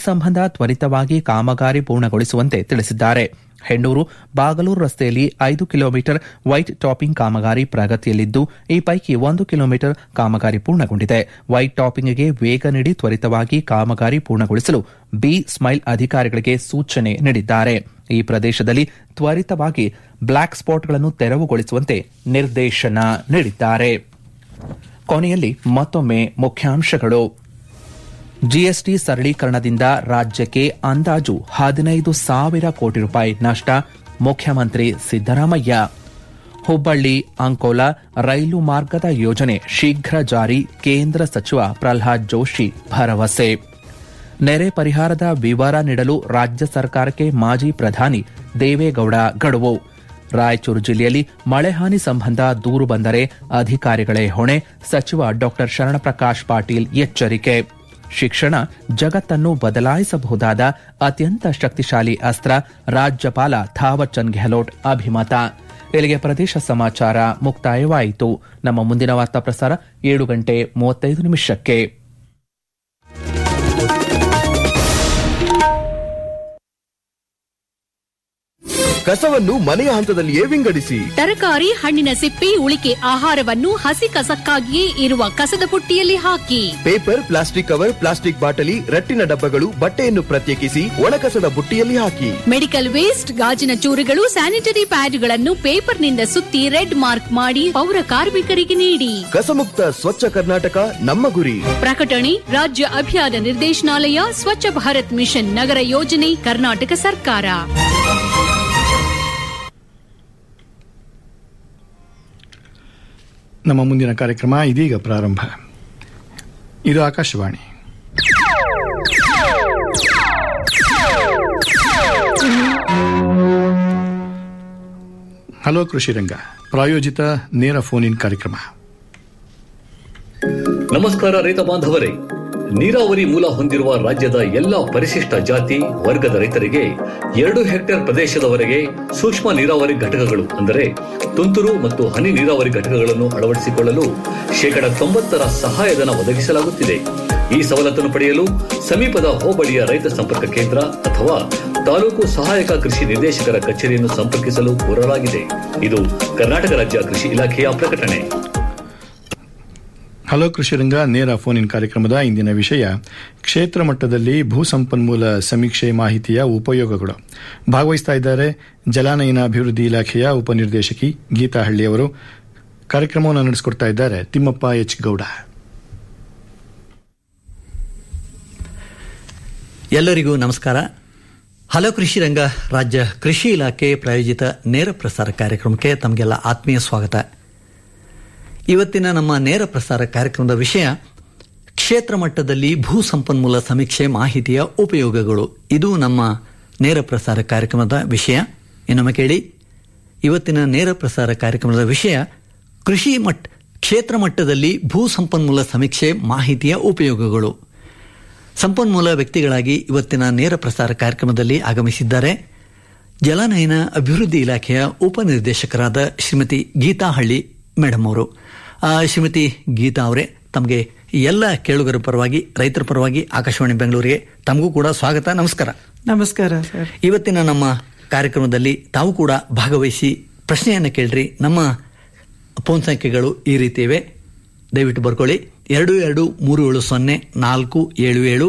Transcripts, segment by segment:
ಸಂಬಂಧ ತ್ವರಿತವಾಗಿ ಕಾಮಗಾರಿ ಪೂರ್ಣಗೊಳಿಸುವಂತೆ ತಿಳಿಸಿದ್ದಾರೆ ಹೆಣ್ಣೂರು ಬಾಗಲೂರು ರಸ್ತೆಯಲ್ಲಿ ಐದು ಕಿಲೋಮೀಟರ್ ವೈಟ್ ಟಾಪಿಂಗ್ ಕಾಮಗಾರಿ ಪ್ರಗತಿಯಲ್ಲಿದ್ದು ಈ ಪೈಕಿ ಒಂದು ಕಿಲೋಮೀಟರ್ ಕಾಮಗಾರಿ ಪೂರ್ಣಗೊಂಡಿದೆ ವೈಟ್ ಟಾಪಿಂಗ್ಗೆ ವೇಗ ನೀಡಿ ತ್ವರಿತವಾಗಿ ಕಾಮಗಾರಿ ಪೂರ್ಣಗೊಳಿಸಲು ಬಿ ಸ್ಮೈಲ್ ಅಧಿಕಾರಿಗಳಿಗೆ ಸೂಚನೆ ನೀಡಿದ್ದಾರೆ ಈ ಪ್ರದೇಶದಲ್ಲಿ ತ್ವರಿತವಾಗಿ ಬ್ಲಾಕ್ ಸ್ಪಾಟ್ಗಳನ್ನು ತೆರವುಗೊಳಿಸುವಂತೆ ನಿರ್ದೇಶನ ನೀಡಿದ್ದಾರೆ ಕೊನೆಯಲ್ಲಿ ಮತ್ತೊಮ್ಮೆ ಮುಖ್ಯಾಂಶಗಳು ಜಿಎಸ್ಟಿ ಸರಳೀಕರಣದಿಂದ ರಾಜ್ಯಕ್ಕೆ ಅಂದಾಜು ಹದಿನೈದು ಸಾವಿರ ಕೋಟಿ ರೂಪಾಯಿ ನಷ್ಟ ಮುಖ್ಯಮಂತ್ರಿ ಸಿದ್ದರಾಮಯ್ಯ ಹುಬ್ಬಳ್ಳಿ ಅಂಕೋಲಾ ರೈಲು ಮಾರ್ಗದ ಯೋಜನೆ ಶೀಘ್ರ ಜಾರಿ ಕೇಂದ್ರ ಸಚಿವ ಪ್ರಹ್ಲಾದ್ ಜೋಶಿ ಭರವಸೆ ನೆರೆ ಪರಿಹಾರದ ವಿವರ ನೀಡಲು ರಾಜ್ಯ ಸರ್ಕಾರಕ್ಕೆ ಮಾಜಿ ಪ್ರಧಾನಿ ದೇವೇಗೌಡ ಗಡುವು ರಾಯಚೂರು ಜಿಲ್ಲೆಯಲ್ಲಿ ಮಳೆ ಹಾನಿ ಸಂಬಂಧ ದೂರು ಬಂದರೆ ಅಧಿಕಾರಿಗಳೇ ಹೊಣೆ ಸಚಿವ ಡಾ ಶರಣಪ್ರಕಾಶ್ ಪಾಟೀಲ್ ಎಚ್ಚರಿಕೆ ಶಿಕ್ಷಣ ಜಗತ್ತನ್ನು ಬದಲಾಯಿಸಬಹುದಾದ ಅತ್ಯಂತ ಶಕ್ತಿಶಾಲಿ ಅಸ್ತ್ರ ರಾಜ್ಯಪಾಲ ಥಾವರ್ಚಂದ್ ಗೆಹ್ಲೋಟ್ ಅಭಿಮತ ಇಲ್ಲಿಗೆ ಪ್ರದೇಶ ಸಮಾಚಾರ ಮುಕ್ತಾಯವಾಯಿತು ನಮ್ಮ ಮುಂದಿನ ವಾರ್ತಾ ಪ್ರಸಾರ ಏಳು ಗಂಟೆ ಮೂವತ್ತೈದು ನಿಮಿಷಕ್ಕೆ ಕಸವನ್ನು ಮನೆಯ ಹಂತದಲ್ಲಿಯೇ ವಿಂಗಡಿಸಿ ತರಕಾರಿ ಹಣ್ಣಿನ ಸಿಪ್ಪೆ ಉಳಿಕೆ ಆಹಾರವನ್ನು ಹಸಿ ಕಸಕ್ಕಾಗಿಯೇ ಇರುವ ಕಸದ ಪುಟ್ಟಿಯಲ್ಲಿ ಹಾಕಿ ಪೇಪರ್ ಪ್ಲಾಸ್ಟಿಕ್ ಕವರ್ ಪ್ಲಾಸ್ಟಿಕ್ ಬಾಟಲಿ ರಟ್ಟಿನ ಡಬ್ಬಗಳು ಬಟ್ಟೆಯನ್ನು ಪ್ರತ್ಯೇಕಿಸಿ ಒಣಕಸದ ಬುಟ್ಟಿಯಲ್ಲಿ ಹಾಕಿ ಮೆಡಿಕಲ್ ವೇಸ್ಟ್ ಗಾಜಿನ ಚೂರುಗಳು ಸ್ಯಾನಿಟರಿ ಪ್ಯಾಡ್ಗಳನ್ನು ಪೇಪರ್ನಿಂದ ಸುತ್ತಿ ರೆಡ್ ಮಾರ್ಕ್ ಮಾಡಿ ಪೌರ ಕಾರ್ಮಿಕರಿಗೆ ನೀಡಿ ಕಸಮುಕ್ತ ಸ್ವಚ್ಛ ಕರ್ನಾಟಕ ನಮ್ಮ ಗುರಿ ಪ್ರಕಟಣೆ ರಾಜ್ಯ ಅಭಿಯಾನ ನಿರ್ದೇಶನಾಲಯ ಸ್ವಚ್ಛ ಭಾರತ್ ಮಿಷನ್ ನಗರ ಯೋಜನೆ ಕರ್ನಾಟಕ ಸರ್ಕಾರ ನಮ್ಮ ಮುಂದಿನ ಕಾರ್ಯಕ್ರಮ ಇದೀಗ ಪ್ರಾರಂಭ ಇದು ಆಕಾಶವಾಣಿ ಹಲೋ ಕೃಷಿ ರಂಗ ಪ್ರಾಯೋಜಿತ ನೇರ ಫೋನ್ ಇನ್ ಕಾರ್ಯಕ್ರಮ ನಮಸ್ಕಾರ ರೈತ ಬಾಂಧವರೇ ನೀರಾವರಿ ಮೂಲ ಹೊಂದಿರುವ ರಾಜ್ಯದ ಎಲ್ಲಾ ಪರಿಶಿಷ್ಟ ಜಾತಿ ವರ್ಗದ ರೈತರಿಗೆ ಎರಡು ಹೆಕ್ಟೇರ್ ಪ್ರದೇಶದವರೆಗೆ ಸೂಕ್ಷ್ಮ ನೀರಾವರಿ ಘಟಕಗಳು ಅಂದರೆ ತುಂತುರು ಮತ್ತು ಹನಿ ನೀರಾವರಿ ಘಟಕಗಳನ್ನು ಅಳವಡಿಸಿಕೊಳ್ಳಲು ಶೇಕಡ ತೊಂಬತ್ತರ ಸಹಾಯಧನ ಒದಗಿಸಲಾಗುತ್ತಿದೆ ಈ ಸವಲತ್ತನ್ನು ಪಡೆಯಲು ಸಮೀಪದ ಹೋಬಳಿಯ ರೈತ ಸಂಪರ್ಕ ಕೇಂದ್ರ ಅಥವಾ ತಾಲೂಕು ಸಹಾಯಕ ಕೃಷಿ ನಿರ್ದೇಶಕರ ಕಚೇರಿಯನ್ನು ಸಂಪರ್ಕಿಸಲು ಕೋರಲಾಗಿದೆ ಇದು ಕರ್ನಾಟಕ ರಾಜ್ಯ ಕೃಷಿ ಇಲಾಖೆಯ ಪ್ರಕಟಣೆ ಹಲೋ ಕೃಷಿ ರಂಗ ನೇರ ಫೋನ್ ಇನ್ ಕಾರ್ಯಕ್ರಮದ ಇಂದಿನ ವಿಷಯ ಕ್ಷೇತ್ರ ಮಟ್ಟದಲ್ಲಿ ಭೂ ಸಂಪನ್ಮೂಲ ಸಮೀಕ್ಷೆ ಮಾಹಿತಿಯ ಉಪಯೋಗಗಳು ಭಾಗವಹಿಸ್ತಾ ಇದ್ದಾರೆ ಜಲಾನಯನ ಅಭಿವೃದ್ಧಿ ಇಲಾಖೆಯ ಉಪನಿರ್ದೇಶಕಿ ಗೀತಾ ಹಳ್ಳಿ ಅವರು ಕಾರ್ಯಕ್ರಮವನ್ನು ನಡೆಸಿಕೊಡ್ತಾ ಇದ್ದಾರೆ ತಿಮ್ಮಪ್ಪ ಎಚ್ ಗೌಡ ಎಲ್ಲರಿಗೂ ನಮಸ್ಕಾರ ಹಲೋ ಕೃಷಿ ರಂಗ ರಾಜ್ಯ ಕೃಷಿ ಇಲಾಖೆ ಪ್ರಾಯೋಜಿತ ನೇರ ಪ್ರಸಾರ ಕಾರ್ಯಕ್ರಮಕ್ಕೆ ತಮಗೆಲ್ಲ ಆತ್ಮೀಯ ಸ್ವಾಗತ ಇವತ್ತಿನ ನಮ್ಮ ನೇರ ಪ್ರಸಾರ ಕಾರ್ಯಕ್ರಮದ ವಿಷಯ ಕ್ಷೇತ್ರ ಮಟ್ಟದಲ್ಲಿ ಭೂ ಸಂಪನ್ಮೂಲ ಸಮೀಕ್ಷೆ ಮಾಹಿತಿಯ ಉಪಯೋಗಗಳು ಇದು ನಮ್ಮ ನೇರ ಪ್ರಸಾರ ಕಾರ್ಯಕ್ರಮದ ವಿಷಯ ಇನ್ನೊಮ್ಮೆ ಕೇಳಿ ಇವತ್ತಿನ ನೇರ ಪ್ರಸಾರ ಕಾರ್ಯಕ್ರಮದ ವಿಷಯ ಕೃಷಿ ಮಟ್ಟ ಕ್ಷೇತ್ರ ಮಟ್ಟದಲ್ಲಿ ಭೂ ಸಂಪನ್ಮೂಲ ಸಮೀಕ್ಷೆ ಮಾಹಿತಿಯ ಉಪಯೋಗಗಳು ಸಂಪನ್ಮೂಲ ವ್ಯಕ್ತಿಗಳಾಗಿ ಇವತ್ತಿನ ನೇರ ಪ್ರಸಾರ ಕಾರ್ಯಕ್ರಮದಲ್ಲಿ ಆಗಮಿಸಿದ್ದಾರೆ ಜಲಾನಯನ ಅಭಿವೃದ್ಧಿ ಇಲಾಖೆಯ ಉಪನಿರ್ದೇಶಕರಾದ ಶ್ರೀಮತಿ ಗೀತಾ ಹಳ್ಳಿ ಮೇಡಮ್ ಅವರು ಆ, ಶ್ರೀಮತಿ ಗೀತಾ ಅವರೇ ತಮಗೆ ಎಲ್ಲ ಕೇಳುಗರ ಪರವಾಗಿ ರೈತರ ಪರವಾಗಿ ಆಕಾಶವಾಣಿ ಬೆಂಗಳೂರಿಗೆ ತಮಗೂ ಕೂಡ ಸ್ವಾಗತ ನಮಸ್ಕಾರ ನಮಸ್ಕಾರ ಸರ್ ಇವತ್ತಿನ ನಮ್ಮ ಕಾರ್ಯಕ್ರಮದಲ್ಲಿ ತಾವು ಕೂಡ ಭಾಗವಹಿಸಿ ಪ್ರಶ್ನೆಯನ್ನು ಕೇಳ್ರಿ ನಮ್ಮ ಫೋನ್ ಸಂಖ್ಯೆಗಳು ಈ ರೀತಿ ಇವೆ ದಯವಿಟ್ಟು ಬರ್ಕೊಳ್ಳಿ ಎರಡು ಎರಡು ಮೂರು ಏಳು ಸೊನ್ನೆ ನಾಲ್ಕು ಏಳು ಏಳು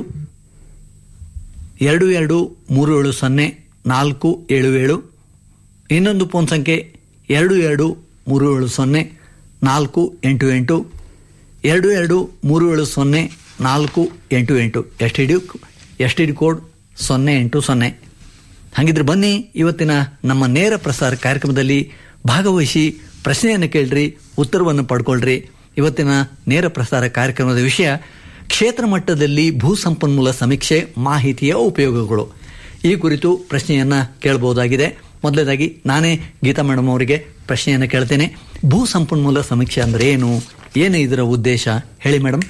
ಎರಡು ಎರಡು ಮೂರು ಏಳು ಸೊನ್ನೆ ನಾಲ್ಕು ಏಳು ಏಳು ಇನ್ನೊಂದು ಫೋನ್ ಸಂಖ್ಯೆ ಎರಡು ಎರಡು ಮೂರು ಏಳು ಸೊನ್ನೆ ನಾಲ್ಕು ಎಂಟು ಎಂಟು ಎರಡು ಎರಡು ಮೂರು ಏಳು ಸೊನ್ನೆ ನಾಲ್ಕು ಎಂಟು ಎಂಟು S T D S T D code ಸೊನ್ನೆ ಎಂಟು ಸೊನ್ನೆ ಹಾಗಿದ್ರೆ ಬನ್ನಿ ಇವತ್ತಿನ ನಮ್ಮ ನೇರ ಪ್ರಸಾರ ಕಾರ್ಯಕ್ರಮದಲ್ಲಿ ಭಾಗವಹಿಸಿ ಪ್ರಶ್ನೆಯನ್ನು ಕೇಳ್ರಿ ಉತ್ತರವನ್ನು ಪಡ್ಕೊಳ್ರಿ ಇವತ್ತಿನ ನೇರ ಪ್ರಸಾರ ಕಾರ್ಯಕ್ರಮದ ವಿಷಯ ಕ್ಷೇತ್ರ ಮಟ್ಟದಲ್ಲಿ ಭೂ ಸಂಪನ್ಮೂಲ ಸಮೀಕ್ಷೆ ಮಾಹಿತಿಯ ಉಪಯೋಗಗಳು ಈ ಕುರಿತು ಪ್ರಶ್ನೆಯನ್ನ ಕೇಳಬಹುದಾಗಿದೆ ಮೊದಲನೇದಾಗಿ ನಾನೇ ಗೀತಾ ಮೇಡಮ್ ಅವರಿಗೆ ಪ್ರಶ್ನೆಯನ್ನು ಕೇಳ್ತೇನೆ ಭೂ ಸಂಪನ್ಮೂಲ ಸಮೀಕ್ಷೆ ಅಂದ್ರೆ ಏನು ಏನು ಇದರ ಉದ್ದೇಶ ಹೇಳಿ ಮೇಡಮ್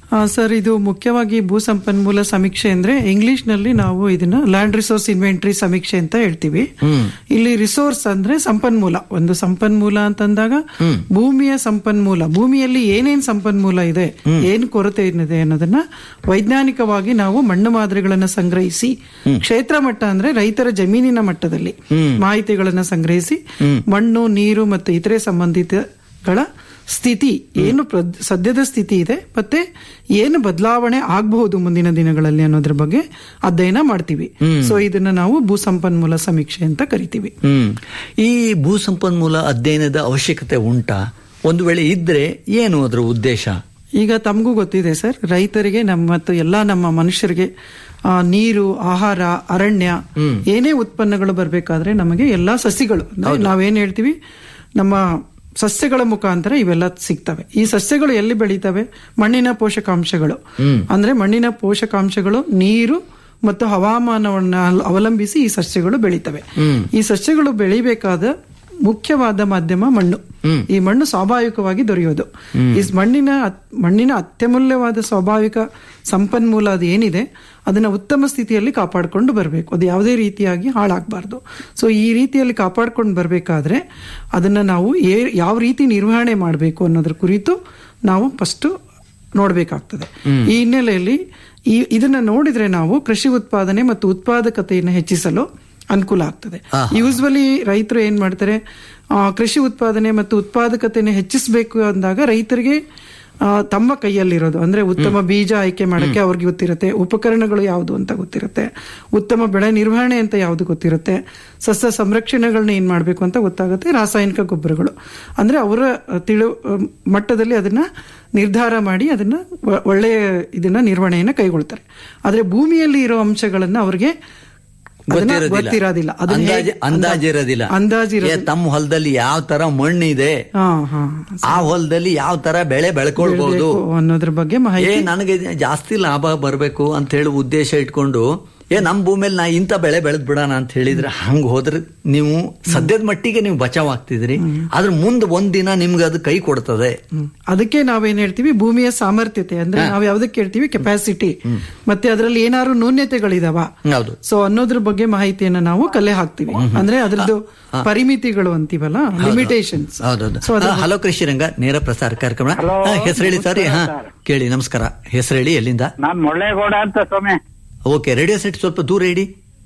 ಆ, ಸರ್ ಇದು ಮುಖ್ಯವಾಗಿ ಭೂ ಸಂಪನ್ಮೂಲ ಸಮೀಕ್ಷೆ ಅಂದ್ರೆ ಇಂಗ್ಲಿಷ್ ನಲ್ಲಿ ನಾವು ಇದನ್ನ ಲ್ಯಾಂಡ್ ರಿಸೋರ್ಸ್ ಇನ್ವೆಂಟರಿ ಸಮೀಕ್ಷೆ ಅಂತ ಹೇಳ್ತೀವಿ ಇಲ್ಲಿ ರಿಸೋರ್ಸ್ ಅಂದ್ರೆ ಸಂಪನ್ಮೂಲ ಒಂದು ಸಂಪನ್ಮೂಲ ಅಂತಂದಾಗ ಭೂಮಿಯ ಸಂಪನ್ಮೂಲ ಭೂಮಿಯಲ್ಲಿ ಏನೇನ್ ಸಂಪನ್ಮೂಲ ಇದೆ ಏನ್ ಕೊರತೆ ಏನಿದೆ ಅನ್ನೋದನ್ನ ವೈಜ್ಞಾನಿಕವಾಗಿ ನಾವು ಮಣ್ಣು ಮಾದರಿಗಳನ್ನ ಸಂಗ್ರಹಿಸಿ ಕ್ಷೇತ್ರ ಮಟ್ಟ ಅಂದ್ರೆ ರೈತರ ಜಮೀನಿನ ಮಟ್ಟದಲ್ಲಿ ಮಾಹಿತಿಗಳನ್ನ ಸಂಗ್ರಹಿಸಿ ಮಣ್ಣು ನೀರು ಮತ್ತು ಇತರೆ ಸಂಬಂಧಿತಗಳ ಸ್ಥಿತಿ ಏನು ಪ್ರ- ಸದ್ಯದ ಸ್ಥಿತಿ ಇದೆ ಮತ್ತೆ ಏನು ಬದಲಾವಣೆ ಆಗಬಹುದು ಮುಂದಿನ ದಿನಗಳಲ್ಲಿ ಅನ್ನೋದ್ರ ಬಗ್ಗೆ ಅಧ್ಯಯನ ಮಾಡ್ತೀವಿ ಸೊ ಇದನ್ನ ನಾವು ಭೂ ಸಂಪನ್ಮೂಲ ಸಮೀಕ್ಷೆ ಅಂತ ಕರಿತೀವಿ ಹ್ಮ್ ಈ ಭೂ ಸಂಪನ್ಮೂಲ ಅಧ್ಯಯನದ ಅವಶ್ಯಕತೆ ಉಂಟಾ ಒಂದು ವೇಳೆ ಇದ್ರೆ ಏನು ಅದರ ಉದ್ದೇಶ ಈಗ ತಮಗೂ ಗೊತ್ತಿದೆ ಸರ್ ರೈತರಿಗೆ ನಮ್ಮ ಮತ್ತು ಎಲ್ಲಾ ನಮ್ಮ ಮನುಷ್ಯರಿಗೆ ಆ, ನೀರು ಆಹಾರ ಅರಣ್ಯ ಏನೇ ಉತ್ಪನ್ನಗಳು ಬರಬೇಕಾದ್ರೆ ನಮಗೆ ಎಲ್ಲಾ ಸಸಿಗಳು ಅಂದ್ರೆ ನಾವೇನ್ ಹೇಳ್ತೀವಿ ನಮ್ಮ ಸಸ್ಯಗಳ ಮುಖಾಂತರ ಇವೆಲ್ಲ ಸಿಗ್ತವೆ ಈ ಸಸ್ಯಗಳು ಎಲ್ಲಿ ಬೆಳೀತವೆ ಮಣ್ಣಿನ ಪೋಷಕಾಂಶಗಳು ಅಂದ್ರೆ ಮಣ್ಣಿನ ಪೋಷಕಾಂಶಗಳು ನೀರು ಮತ್ತು ಹವಾಮಾನವನ್ನ ಅವಲಂಬಿಸಿ ಈ ಸಸ್ಯಗಳು ಬೆಳೀತವೆ ಈ ಸಸ್ಯಗಳು ಬೆಳಿಬೇಕಾದ ಮುಖ್ಯವಾದ ಮಾಧ್ಯಮ ಮಣ್ಣು ಈ ಮಣ್ಣು ಸ್ವಾಭಾವಿಕವಾಗಿ ದೊರೆಯೋದು ಈ ಮಣ್ಣಿನ ಅತ್- ಮಣ್ಣಿನ ಅತ್ಯಮೂಲ್ಯವಾದ ಸ್ವಾಭಾವಿಕ ಸಂಪನ್ಮೂಲ ಅದು ಏನಿದೆ ಅದನ್ನ ಉತ್ತಮ ಸ್ಥಿತಿಯಲ್ಲಿ ಕಾಪಾಡಿಕೊಂಡು ಬರಬೇಕು ಅದು ಯಾವುದೇ ರೀತಿಯಾಗಿ ಹಾಳಾಗಬಾರ್ದು ಸೊ ಈ ರೀತಿಯಲ್ಲಿ ಕಾಪಾಡ್ಕೊಂಡು ಬರಬೇಕಾದ್ರೆ ಅದನ್ನ ನಾವು ಏ- ಯಾವ ರೀತಿ ನಿರ್ವಹಣೆ ಮಾಡಬೇಕು ಅನ್ನೋದ್ರ ಕುರಿತು ನಾವು ಫಸ್ಟ್ ನೋಡಬೇಕಾಗ್ತದೆ ಈ ಹಿನ್ನೆಲೆಯಲ್ಲಿ ಈ ಇದನ್ನ ನೋಡಿದ್ರೆ ನಾವು ಕೃಷಿ ಉತ್ಪಾದನೆ ಮತ್ತು ಉತ್ಪಾದಕತೆಯನ್ನು ಹೆಚ್ಚಿಸಲು ಅನುಕೂಲ ಆಗ್ತದೆ ಯೂಸ್ವಲಿ ರೈತರು ಏನ್ ಮಾಡ್ತಾರೆ ಆ, ಕೃಷಿ ಉತ್ಪಾದನೆ ಮತ್ತು ಉತ್ಪಾದಕತೆಯನ್ನು ಹೆಚ್ಚಿಸಬೇಕು ಅಂದಾಗ ರೈತರಿಗೆ ಆ, ತಮ್ಮ ಕೈಯಲ್ಲಿರೋದು ಅಂದ್ರೆ ಉತ್ತಮ ಬೀಜ ಆಯ್ಕೆ ಮಾಡಕ್ಕೆ ಅವ್ರಿಗೆ ಗೊತ್ತಿರುತ್ತೆ ಉಪಕರಣಗಳು ಯಾವುದು ಅಂತ ಗೊತ್ತಿರುತ್ತೆ ಉತ್ತಮ ಬೆಳೆ ನಿರ್ವಹಣೆ ಅಂತ ಯಾವುದು ಗೊತ್ತಿರುತ್ತೆ ಸಸ್ಯ ಸಂರಕ್ಷಣೆಗಳನ್ನ ಏನ್ ಮಾಡಬೇಕು ಅಂತ ಗೊತ್ತಾಗುತ್ತೆ ರಾಸಾಯನಿಕ ಗೊಬ್ಬರಗಳು ಅಂದ್ರೆ ಅವರ ತಿಳು ಮಟ್ಟದಲ್ಲಿ ಅದನ್ನ ನಿರ್ಧಾರ ಮಾಡಿ ಅದನ್ನ ಒ- ಒಳ್ಳೆಯ ಇದನ್ನ ನಿರ್ವಹಣೆಯನ್ನ ಕೈಗೊಳ್ತಾರೆ ಆದ್ರೆ ಭೂಮಿಯಲ್ಲಿ ಇರೋ ಅಂಶಗಳನ್ನ ಅವ್ರಿಗೆ ಅದನ್ನ ಗೊತ್ತಿರೋದಿಲ್ಲ ಅದನ್ನ ಅಂದಾಜ್ ಹೇಗೆ- ಅಂದಾಜಿರೋದಿಲ್ಲ ಅಂದಾಜಿರೋದಿಲ್ಲ. ಏ, ತಮ್ಮ ಹೊಲದಲ್ಲಿ ಯಾವ ತರ ಮಣ್ಣಿದೆ ಹಾ ಹಾ ಆ ಹೊಲದಲ್ಲಿ ಯಾವ ತರ ಬೆಳೆ ಬೆಳ್ಕೊಳ್ಬಹುದು ಬೆಳ್ಬೇಕು ಅನ್ನೋದ್ರ ಬಗ್ಗೆ ಏ ಮಾಹಿತಿ ನನಗೆ ಜಾಸ್ತಿ ಲಾಭ ಬರಬೇಕು ಅಂತ ಹೇಳಿ ಉದ್ದೇಶ ಇಟ್ಕೊಂಡು ಏ ನಮ್ಮ ಭೂಮಿಯಲ್ಲಿ ನಾ ಇಂಥ ಬೆಳೆ ಬೆಳೆದ್ ಬಿಡೋಣ ಅಂತ ಹೇಳಿದ್ರೆ ಹಂಗ ಹೋದ್ರೆ ನೀವು ಸದ್ಯದ ಮಟ್ಟಿಗೆ ನೀವು ಬಚಾವ್ ಆಗ್ತಿದ್ರಿ ಆದ್ರೆ ಮುಂದೆ ಒಂದಿನ ನಿಮ್ಗೆ ಅದು ಕೈ ಕೊಡ್ತದೆ ಹ್ಮ್. ಅದಕ್ಕೆ ನಾವೇನ್ ಹೇಳ್ತೀವಿ ಭೂಮಿಯ ಸಾಮರ್ಥ್ಯತೆ ಅಂದ್ರೆ ನಾವ್ ಯಾವ್ದಕ್ಕೆ ಹೇಳ್ತೀವಿ ಕೆಪಾಸಿಟಿ ಮತ್ತೆ ಅದರಲ್ಲಿ ಏನಾದ್ರು ನ್ಯೂನ್ಯತೆಗಳಿದಾವ ಹೌದು ಸೊ ಅನ್ನೋದ್ರ ಬಗ್ಗೆ ಮಾಹಿತಿಯನ್ನ ನಾವು ಕಲೆ ಹಾಕ್ತಿವಿ ಅಂದ್ರೆ ಅದ್ರದ್ದು ಪರಿಮಿತಿಗಳು ಅಂತೀವಲ್ಲ ಲಿಮಿಟೇಷನ್ಸ್ ಹೌದೌದು ಸೊ ಅದ್ರ ಹಾ, ಹಲೋ ಕೃಷಿ ರಂಗ ನೇರ ಪ್ರಸಾರ ಕಾರ್ಯಕ್ರಮ ಹಾ, ಹೆಸರು ಹೇಳಿ ಸರ್ ಹಾ ಕೇಳಿ ನಮಸ್ಕಾರ ಹೆಸರು ಹೇಳಿ ಎಲ್ಲಿಂದ ನಾನ್ ಮುಳ್ಳೇಗೌಡ ಅಂತ ಸ್ವಾಮಿ ಓಕೆ ರೇಡಿಯೋ ಸೆಟ್ ಸ್ವಲ್ಪ ದೂರ ಇಡಿ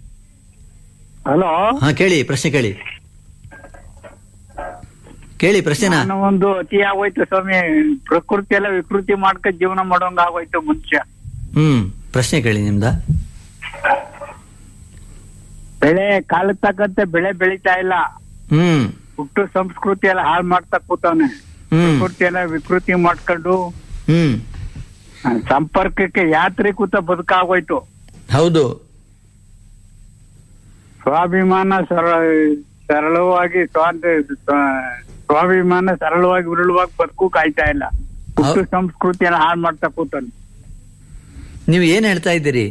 ಹಲೋ ಹಾ ಕೇಳಿ ಪ್ರಶ್ನೆ ಕೇಳಿ ಕೇಳಿ ಪ್ರಶ್ನೆನಾ ನಾನು ಒಂದು ಅತಿ ಆಗೋಯ್ತು ಸ್ವಾಮಿ ಪ್ರಕೃತಿ ಎಲ್ಲ ವಿಕೃತಿ ಮಾಡ್ಕ ಜೀವನ ಮಾಡೋಂಗ ಆಗೋಯ್ತು ಮನುಷ್ಯ ಹ್ಮ್ ಪ್ರಶ್ನೆ ಕೇಳಿ ನಿಮ್ದ ಬೆಳೆ ಕಾಲ ತಕ್ಕಂತೆ ಬೆಳೆ ಬೆಳಿತಾ ಇಲ್ಲ ಹ್ಮ್ ಹುಟ್ಟು ಸಂಸ್ಕೃತಿ ಎಲ್ಲ ಹಾಳು ಮಾಡ್ತಾ ಕೂತವನೆ ಹ್ಮ್ ಪ್ರಕೃತಿ ಎಲ್ಲ ವಿಕೃತಿ ಮಾಡ್ಕೊಂಡು ಹ್ಮ್ ಆ, ಸಂಪರ್ಕಕ್ಕೆ ಯಾತ್ರಿಕೂತ ಬದುಕಾಗೋಯ್ತು ಹೌದು ಸ್ವಾಭಿಮಾನ ಸರ ಸರಳವಾಗಿ ಸ್ವಾತ ಸ್ವ- ಸ್ವಾಭಿಮಾನ ಸರಳವಾಗಿ ಉರುಳುವಾಗಿ ಬದುಕು ಕಾಯ್ತಾ ಇಲ್ಲ ಹುಟ್ಟು ಸಂಸ್ಕೃತಿ ಎಲ್ಲ ಹಾಳು ಮಾಡ್ತಾ ಕೂತಾನೆ ನೀವು ಏನ್ ಹೇಳ್ತಾ ಇದ್ದೀರಿ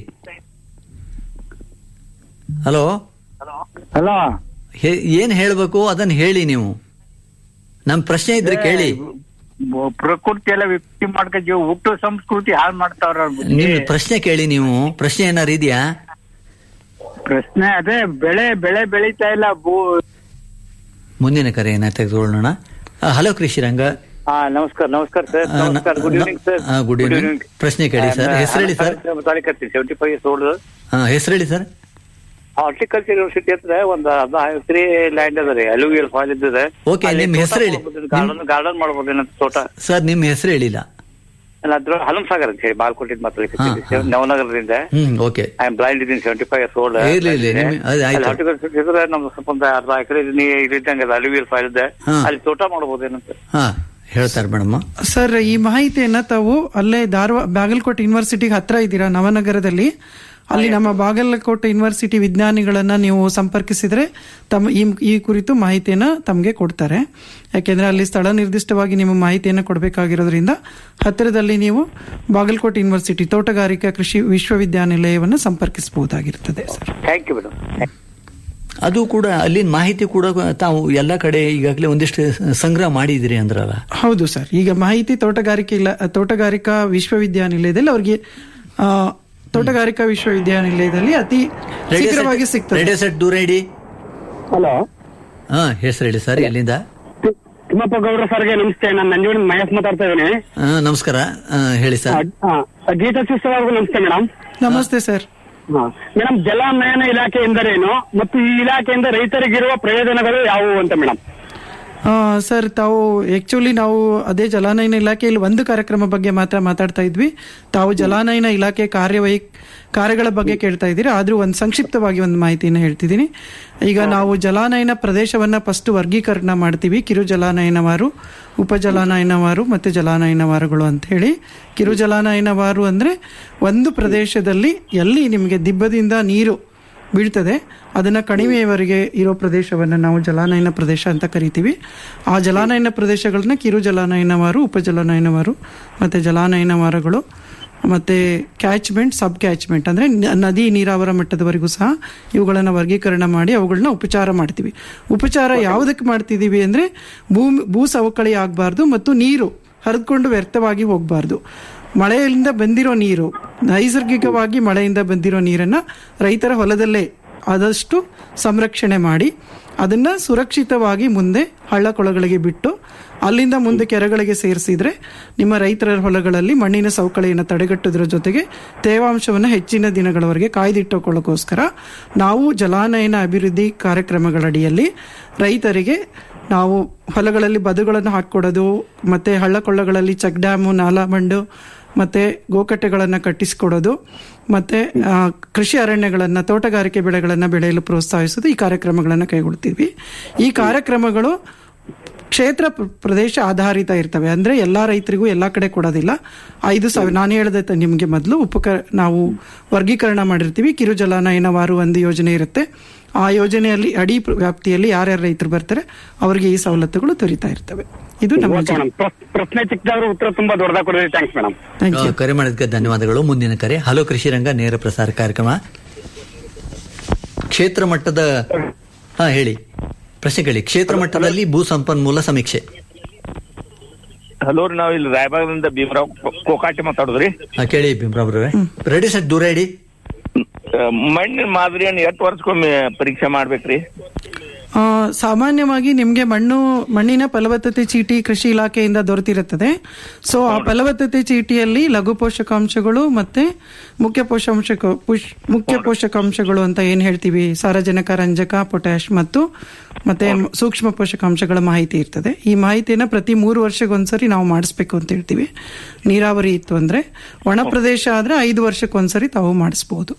ಹಲೋ ಹಲೋ ಏನ್ ಹೇಳ್ಬೇಕು ಅದನ್ನ ಹೇಳಿ ನೀವು ನಮ್ ಪ್ರಶ್ನೆ ಇದ್ರೆ ಕೇಳಿ ಬ- ಪ್ರಕೃತಿ ಎಲ್ಲ ವಿಕೃತಿ ಮಾಡ್ಕ ಜೀವ ಹುಟ್ಟು ಸಂಸ್ಕೃತಿ ಹಾಳು ಮಾಡ್ತಾವ್ರ ನಿಮ್ ಪ್ರಶ್ನೆ ಕೇಳಿ ನೀವು ಪ್ರಶ್ನೆ ಏನಾರು ಇದೆಯಾ ಪ್ರಶ್ನೆ ಅದೇ ಬೆಳೆ ಬೆಳೆ ಬೆಳೀತಾ ಇಲ್ಲ ಭೂ ಮುಂದಿನ ಕರೆಯನ್ನ ತೆಗೆದುಕೊಳ್ಳೋಣ ಹಲೋ ಕೃಷಿ ರಂಗ ಹಾ ನಮಸ್ಕಾರ ನಮಸ್ಕಾರ ಸರ್ ಆ, ನ- ನಮಸ್ಕಾರ ಗುಡ್ ಈವ್ನಿಂಗ್ ಸರ್ ಆ, good evening. ಪ್ರಶ್ನೆ ಕೇಳಿ ಸರ್. ಹೆಸರು ಹೇಳಿ ಸರ್. ತಾಲೀಕತ್ತಿ ಸೆವೆಂಟಿ ಫೈವ್ ಇಯರ್ಸ್ ಓಲ್ಡ್ ಹಾ ಹೆಸರು ಹೇಳಿ ಸರ್ ಹಾರ್ಟಿಕಲ್ಚರ್ ಯೂನಿವರ್ಸಿಟಿ ಹತ್ರ ಒಂದು ಅರ್ಧ ಎಕರೆ ಲ್ಯಾಂಡ್ ಅದ ರೀ ಅಲುವಿಯಲ್ ಫಾಲ್ ಇದ್ದದೆ Okay, ನಿಮ್ ಹೆಸ್ರು ಹೇಳಿ. ಗಾರ್ಡನ್ ಗಾರ್ಡನ್ ಮಾಡ್ಬೋದೇನಂತ ತೋಟ ಸರ್ ನಿಮ್ ಹೆಸರು ಹೇಳಿಲ್ಲ ಅಲ್ಲ ಅದ್ರ ಹಲಂ ಸಾಗರ್ ಅಂತ ಹೇಳಿ ಬಾಲ್ಕೋಟಿದ್ ಮಾತಾಡ್ಲಿಕ್ಕೆ ಹಾ, ಹಾ. ನವನಗರದಿಂದ hmm okay I am blind ಇದೀನಿ ಸೆವೆಂಟಿ ಫೈವ್ ಇಯರ್ಸ್ ಓಲ್ಡ್ ಇರ್ಲಿ, ಇರ್ಲಿ, ನಿಮ್- ಅದು ಆಯ್ತು. ಹಾರ್ಟಿಕಲ್ಚರ್ ಇದ್ರೆ ನಮ್ದು ಸ್ವಲ್ಪ ಒಂದು ಅರ್ಧ ಎಕರೆ ಇದ್ದಂಗೆ ಅಲುವಿಯಲ್ ಫಾಲ್ ಇದೆ ಹಾ. ಅಲ್ಲಿ ತೋಟ ಮಾಡ್ಬೋದೇನಂತ ಹಾ ಹೇಳ್ತಾರೆ ಮೇಡಮ್ ಸರ್ ಈ ಮಾಹಿತಿಯನ್ನ ತಾವು ಅಲ್ಲೇ ಧಾರವಾಡ ಬಾಗಲಕೋಟೆ ಯೂನಿವರ್ಸಿಟಿಗೆ ಹತ್ರ ಇದ್ದೀರಾ ನವನಗರದಲ್ಲಿ ಅಲ್ಲಿ ನಮ್ಮ ಬಾಗಲಕೋಟೆ ಯೂನಿವರ್ಸಿಟಿ ವಿಜ್ಞಾನಿಗಳನ್ನ ನೀವು ಸಂಪರ್ಕಿಸಿದ್ರೆ ತಮ್ಮ ಈ ಈ ಕುರಿತು ಮಾಹಿತಿಯನ್ನ ತಮಗೆ ಕೊಡ್ತಾರೆ ಯಾಕೆಂದ್ರೆ ಅಲ್ಲಿ ಸ್ಥಳ ನಿರ್ದಿಷ್ಟವಾಗಿ ನಿಮ್ಮ ಮಾಹಿತಿಯನ್ನು ಕೊಡಬೇಕಾಗಿರೋದ್ರಿಂದ ಹತ್ತಿರದಲ್ಲಿ ನೀವು ಬಾಗಲಕೋಟೆ ಯೂನಿವರ್ಸಿಟಿ ತೋಟಗಾರಿಕಾ ಕೃಷಿ ವಿಶ್ವವಿದ್ಯಾನಿಲಯವನ್ನು ಸಂಪರ್ಕಿಸಬಹುದಾಗಿರ್ತದೆ ಸರ್ ಥ್ಯಾಂಕ್ ಯು ಮೇಡಮ್ ಅದು ಕೂಡ ಅಲ್ಲಿನ ಮಾಹಿತಿ ಕೂಡ ತಾವು ಎಲ್ಲ ಕಡೆ ಈಗಾಗಲೇ ಒಂದಿಷ್ಟು ಸಂಗ್ರಹ ಮಾಡಿದಿರಿ ಅಂದ್ರಲ್ಲ ಹೌದು ಸರ್ ಈಗ ಮಾಹಿತಿ ತೋಟಗಾರಿಕೆ ಇಲ್ಲ ತೋಟಗಾರಿಕಾ ವಿಶ್ವವಿದ್ಯಾನಿಲಯದಲ್ಲಿ ಅವ್ರಿಗೆ ಆ, ತೋಟಗಾರಿಕಾ ವಿಶ್ವವಿದ್ಯಾನಿಲಯದಲ್ಲಿ ಅತಿ ಶೀಘ್ರವಾಗಿ ಸಿಗ್ತದೆ ರೇಡಿಯೋ ಸೆಟ್ ದೂರ ಇಡಿ ಹಲೋ ಹಾ ಹೆಸರು ಹೇಳಿ ಸರ್ ಎಲ್ಲಿಂದ ತಿಮ್ಮಪ್ಪ ಗೌಡ್ರ ಸರ್ಗೆ ನಮಸ್ತೆ ನಾನು ನಂಜುಂಡ ಮಹೇಶ್ ಮಾತಾಡ್ತಾ ಇದ್ದೀನಿ ಆ, ನಮಸ್ಕಾರ ಆ, ಹೇಳಿ ಸರ್ ಗೀತಾ ಸಿಸ್ಟರ್ ಅವ್ರಿಗೂ ನಮಸ್ತೆ ಮೇಡಮ್ ನಮಸ್ತೆ ಸರ್ ಮೇಡಮ್ ಜಲನಯನ ಇಲಾಖೆ ಎಂದರೇನು ಮತ್ತು ಈ ಇಲಾಖೆಯಿಂದ ರೈತರಿಗಿರುವ ಪ್ರಯೋಜನಗಳು ಯಾವುವು ಅಂತ ಮೇಡಮ್ ಆ, ಸರ್ ತಾವು ಆಕ್ಚುಲಿ ನಾವು ಅದೇ ಜಲಾನಯನ ಇಲಾಖೆಯಲ್ಲಿ ಒಂದು ಕಾರ್ಯಕ್ರಮ ಬಗ್ಗೆ ಮಾತ್ರ ಮಾತಾಡ್ತಾ ಇದ್ವಿ ತಾವು ಜಲಾನಯನ ಇಲಾಖೆ ಕಾರ್ಯವೈ ಕಾರ್ಯಗಳ ಬಗ್ಗೆ ಕೇಳ್ತಾ ಇದ್ದೀರಿ ಆದ್ರೂ ಒಂದು ಸಂಕ್ಷಿಪ್ತವಾಗಿ ಒಂದು ಮಾಹಿತಿಯನ್ನು ಹೇಳ್ತಿದ್ದೀನಿ ಈಗ ನಾವು ಜಲಾನಯನ ಪ್ರದೇಶವನ್ನ ಫಸ್ಟ್ ವರ್ಗೀಕರಣ ಮಾಡ್ತೀವಿ ಕಿರು ಜಲಾನಯನವಾರು ಉಪ ಜಲಾನಯನವಾರು ಮತ್ತು ಜಲಾನಯನವಾರುಗಳು ಅಂತ ಹೇಳಿ ಕಿರು ಜಲಾನಯನವಾರು ಅಂದ್ರೆ ಒಂದು ಪ್ರದೇಶದಲ್ಲಿ ಎಲ್ಲಿ ನಿಮಗೆ ದಿಬ್ಬದಿಂದ ನೀರು ಬೀಳ್ತದೆ ಅದನ್ನ ಕಣಿವೆಯವರೆಗೆ ಇರೋ ಪ್ರದೇಶವನ್ನು ನಾವು ಜಲಾನಯನ ಪ್ರದೇಶ ಅಂತ ಕರಿತೀವಿ ಆ ಜಲಾನಯನ ಪ್ರದೇಶಗಳನ್ನ ಕಿರು ಜಲಾನಯನವಾರು ಉಪ ಜಲಾನಯನವಾರು ಮತ್ತು ಜಲಾನಯನವಾರಗಳು ಮತ್ತು ಕ್ಯಾಚ್ಮೆಂಟ್ ಸಬ್ ಕ್ಯಾಚ್ಮೆಂಟ್ ಅಂದರೆ ನದಿ ನೀರಾವರ ಮಟ್ಟದವರೆಗೂ ಸಹ ಇವುಗಳನ್ನು ವರ್ಗೀಕರಣ ಮಾಡಿ ಅವುಗಳನ್ನ ಉಪಚಾರ ಮಾಡ್ತೀವಿ ಉಪಚಾರ ಯಾವುದಕ್ಕೆ ಮಾಡ್ತಿದ್ದೀವಿ ಅಂದರೆ ಭೂಮಿ ಭೂ ಸವಕಳಿ ಆಗಬಾರ್ದು ಮತ್ತು ನೀರು ಹರಿದುಕೊಂಡು ವ್ಯರ್ಥವಾಗಿ ಹೋಗಬಾರ್ದು ಮಳೆಯಿಂದ ಬಂದಿರೋ ನೀರು ನೈಸರ್ಗಿಕವಾಗಿ ಮಳೆಯಿಂದ ಬಂದಿರೋ ನೀರನ್ನು ರೈತರ ಹೊಲದಲ್ಲೇ ಆದಷ್ಟು ಸಂರಕ್ಷಣೆ ಮಾಡಿ ಅದನ್ನ ಸುರಕ್ಷಿತವಾಗಿ ಮುಂದೆ ಹಳ್ಳ ಕೊಳಗಳಿಗೆ ಬಿಟ್ಟು ಅಲ್ಲಿಂದ ಮುಂದೆ ಕೆರೆಗಳಿಗೆ ಸೇರಿಸಿದ್ರೆ ನಿಮ್ಮ ರೈತರ ಹೊಲಗಳಲ್ಲಿ ಮಣ್ಣಿನ ಸವಕಳಿಯನ್ನು ತಡೆಗಟ್ಟೋದ್ರ ಜೊತೆಗೆ ತೇವಾಂಶವನ್ನು ಹೆಚ್ಚಿನ ದಿನಗಳವರೆಗೆ ಕಾಯ್ದಿಟ್ಟುಕೊಳ್ಳೋಕ್ಕೋಸ್ಕರ ನಾವು ಜಲಾನಯನ ಅಭಿವೃದ್ಧಿ ಕಾರ್ಯಕ್ರಮಗಳಡಿಯಲ್ಲಿ ರೈತರಿಗೆ ನಾವು ಹೊಲಗಳಲ್ಲಿ ಬದುಗಳನ್ನು ಹಾಕೊಡೋದು ಮತ್ತೆ ಹಳ್ಳ ಕೊಳ್ಳಗಳಲ್ಲಿ ಚೆಕ್ ಡ್ಯಾಮು ನಾಲಾ ಬಂಡು ಮತ್ತೆ ಗೋಕಟ್ಟೆಗಳನ್ನು ಕಟ್ಟಿಸಿಕೊಡೋದು ಮತ್ತೆ ಆ, ಕೃಷಿ ಅರಣ್ಯಗಳನ್ನು ತೋಟಗಾರಿಕೆ ಬೆಳೆಗಳನ್ನು ಬೆಳೆಯಲು ಪ್ರೋತ್ಸಾಹಿಸೋದು ಈ ಕಾರ್ಯಕ್ರಮಗಳನ್ನು ಕೈಗೊಳ್ತೀವಿ ಈ ಕಾರ್ಯಕ್ರಮಗಳು ಕ್ಷೇತ್ರ ಪ್ರ- ಪ್ರದೇಶ ಆಧಾರಿತ ಇರ್ತವೆ ಅಂದ್ರೆ ಎಲ್ಲಾ ರೈತರಿಗೂ ಎಲ್ಲಾ ಕಡೆ ಕೊಡೋದಿಲ್ಲ ಐದು ಸಾವಿರ ನಾನು ಹೇಳಿದೆ ತ- ನಿಮಗೆ ಮೊದಲು ಉಪಕ ನಾವು ವರ್ಗೀಕರಣ ಮಾಡಿರ್ತೀವಿ ಕಿರು ಜಲಾನಯನವಾರು ಒಂದು ಯೋಜನೆ ಇರುತ್ತೆ ಆ ಯೋಜನೆಯಲ್ಲಿ ಅಡಿ ಪ್ರ- ವ್ಯಾಪ್ತಿಯಲ್ಲಿ ಯಾರ್ಯಾರು ರೈತರು ಬರ್ತಾರೆ ಅವರಿಗೆ ಈ ಸವಲತ್ತುಗಳು ದೊರೀತಾ ಇರ್ತವೆ ಇದು ನಮ್ಮ ಓಕೆ ಮೇಡಮ್ ಪ್ರಶ್ನೆ ಚಿಕ್ಕದವ್ರ ಉತ್ತರ ತುಂಬಾ ದೊಡ್ಡದಾಗ ಕೊಡಿದ್ರಿ ಥ್ಯಾಂಕ್ಸ್ ಮೇಡಮ್ ಥ್ಯಾಂಕ್ ಯು ಆ, ಕರೆ ಮಾಡಿದ್ದಕ್ಕೆ ಧನ್ಯವಾದಗಳು ಮುಂದಿನ ಕರೆ ಹಲೋ ಕೃಷಿ ರಂಗ ನೇರ ಪ್ರಸಾರ ಕಾರ್ಯಕ್ರಮ ಕ್ಷೇತ್ರ ಮಟ್ಟದ ಹಾ ಹೇಳಿ ಪ್ರಶ್ನೆ ಕೇಳಿ ಕ್ಷೇತ್ರ ಮಟ್ಟದಲ್ಲಿ ಭೂ ಸಂಪನ್ಮೂಲ ಸಮೀಕ್ಷೆ ಹಲೋ ರೀ ನಾವು ಇಲ್ಲಿ ರಾಯಬಾಗದಿಂದ ಭೀಮರಾವ್ ಕೋ- ಕೋಕಾಟಿ ಮಾತಾಡುದ್ರಿ ಹಾ, ಕೇಳಿ ಭೀಮ್ರಾವ್ರವ್ರೆ ರೆಡಿ ಸೆಟ್ ದೂರ ಇಡಿ ಆ, ಮಣ್ಣಿನ ಮಾದರಿಯನ್ನು ಎಷ್ಟು ವರ್ಷಕ್ಕೊಮ್ಮೆ ಪರೀಕ್ಷೆ ಮಾಡ್ಬೇಕ್ರಿ ಆ, ಸಾಮಾನ್ಯವಾಗಿ ನಿಮಗೆ ಮಣ್ಣು ಮಣ್ಣಿನ ಫಲವತ್ತತೆ ಚೀಟಿ ಕೃಷಿ ಇಲಾಖೆಯಿಂದ ದೊರೆತಿರುತ್ತದೆ ಸೊ ಆ ಫಲವತ್ತತೆ ಚೀಟಿಯಲ್ಲಿ ಲಘು ಪೋಷಕಾಂಶಗಳು ಮತ್ತೆ ಮುಖ್ಯ ಪೋಷಾಂಶ ಪುಷ್- ಮುಖ್ಯ ಪೋಷಕಾಂಶಗಳು ಅಂತ ಏನ್ ಹೇಳ್ತೀವಿ ಸಾರಜನಕ ರಂಜಕ ಪೊಟ್ಯಾಶ್ ಮತ್ತು ಮತ್ತೆ ಸೂಕ್ಷ್ಮ ಪೋಷಕಾಂಶಗಳ ಮಾಹಿತಿ ಇರ್ತದೆ ಈ ಮಾಹಿತಿಯನ್ನ ಪ್ರತಿ ಮೂರು ವರ್ಷಕ್ಕೊಂದ್ಸರಿ ನಾವು ಮಾಡಿಸ್ಬೇಕು ಅಂತ ಹೇಳ್ತೀವಿ ನೀರಾವರಿ ಇತ್ತು ಅಂದ್ರೆ ಒಣ ಪ್ರದೇಶ ಆದ್ರೆ ಐದು ವರ್ಷಕ್ಕೊಂದ್ಸರಿ ತಾವು ಮಾಡಿಸ್ಬೋದು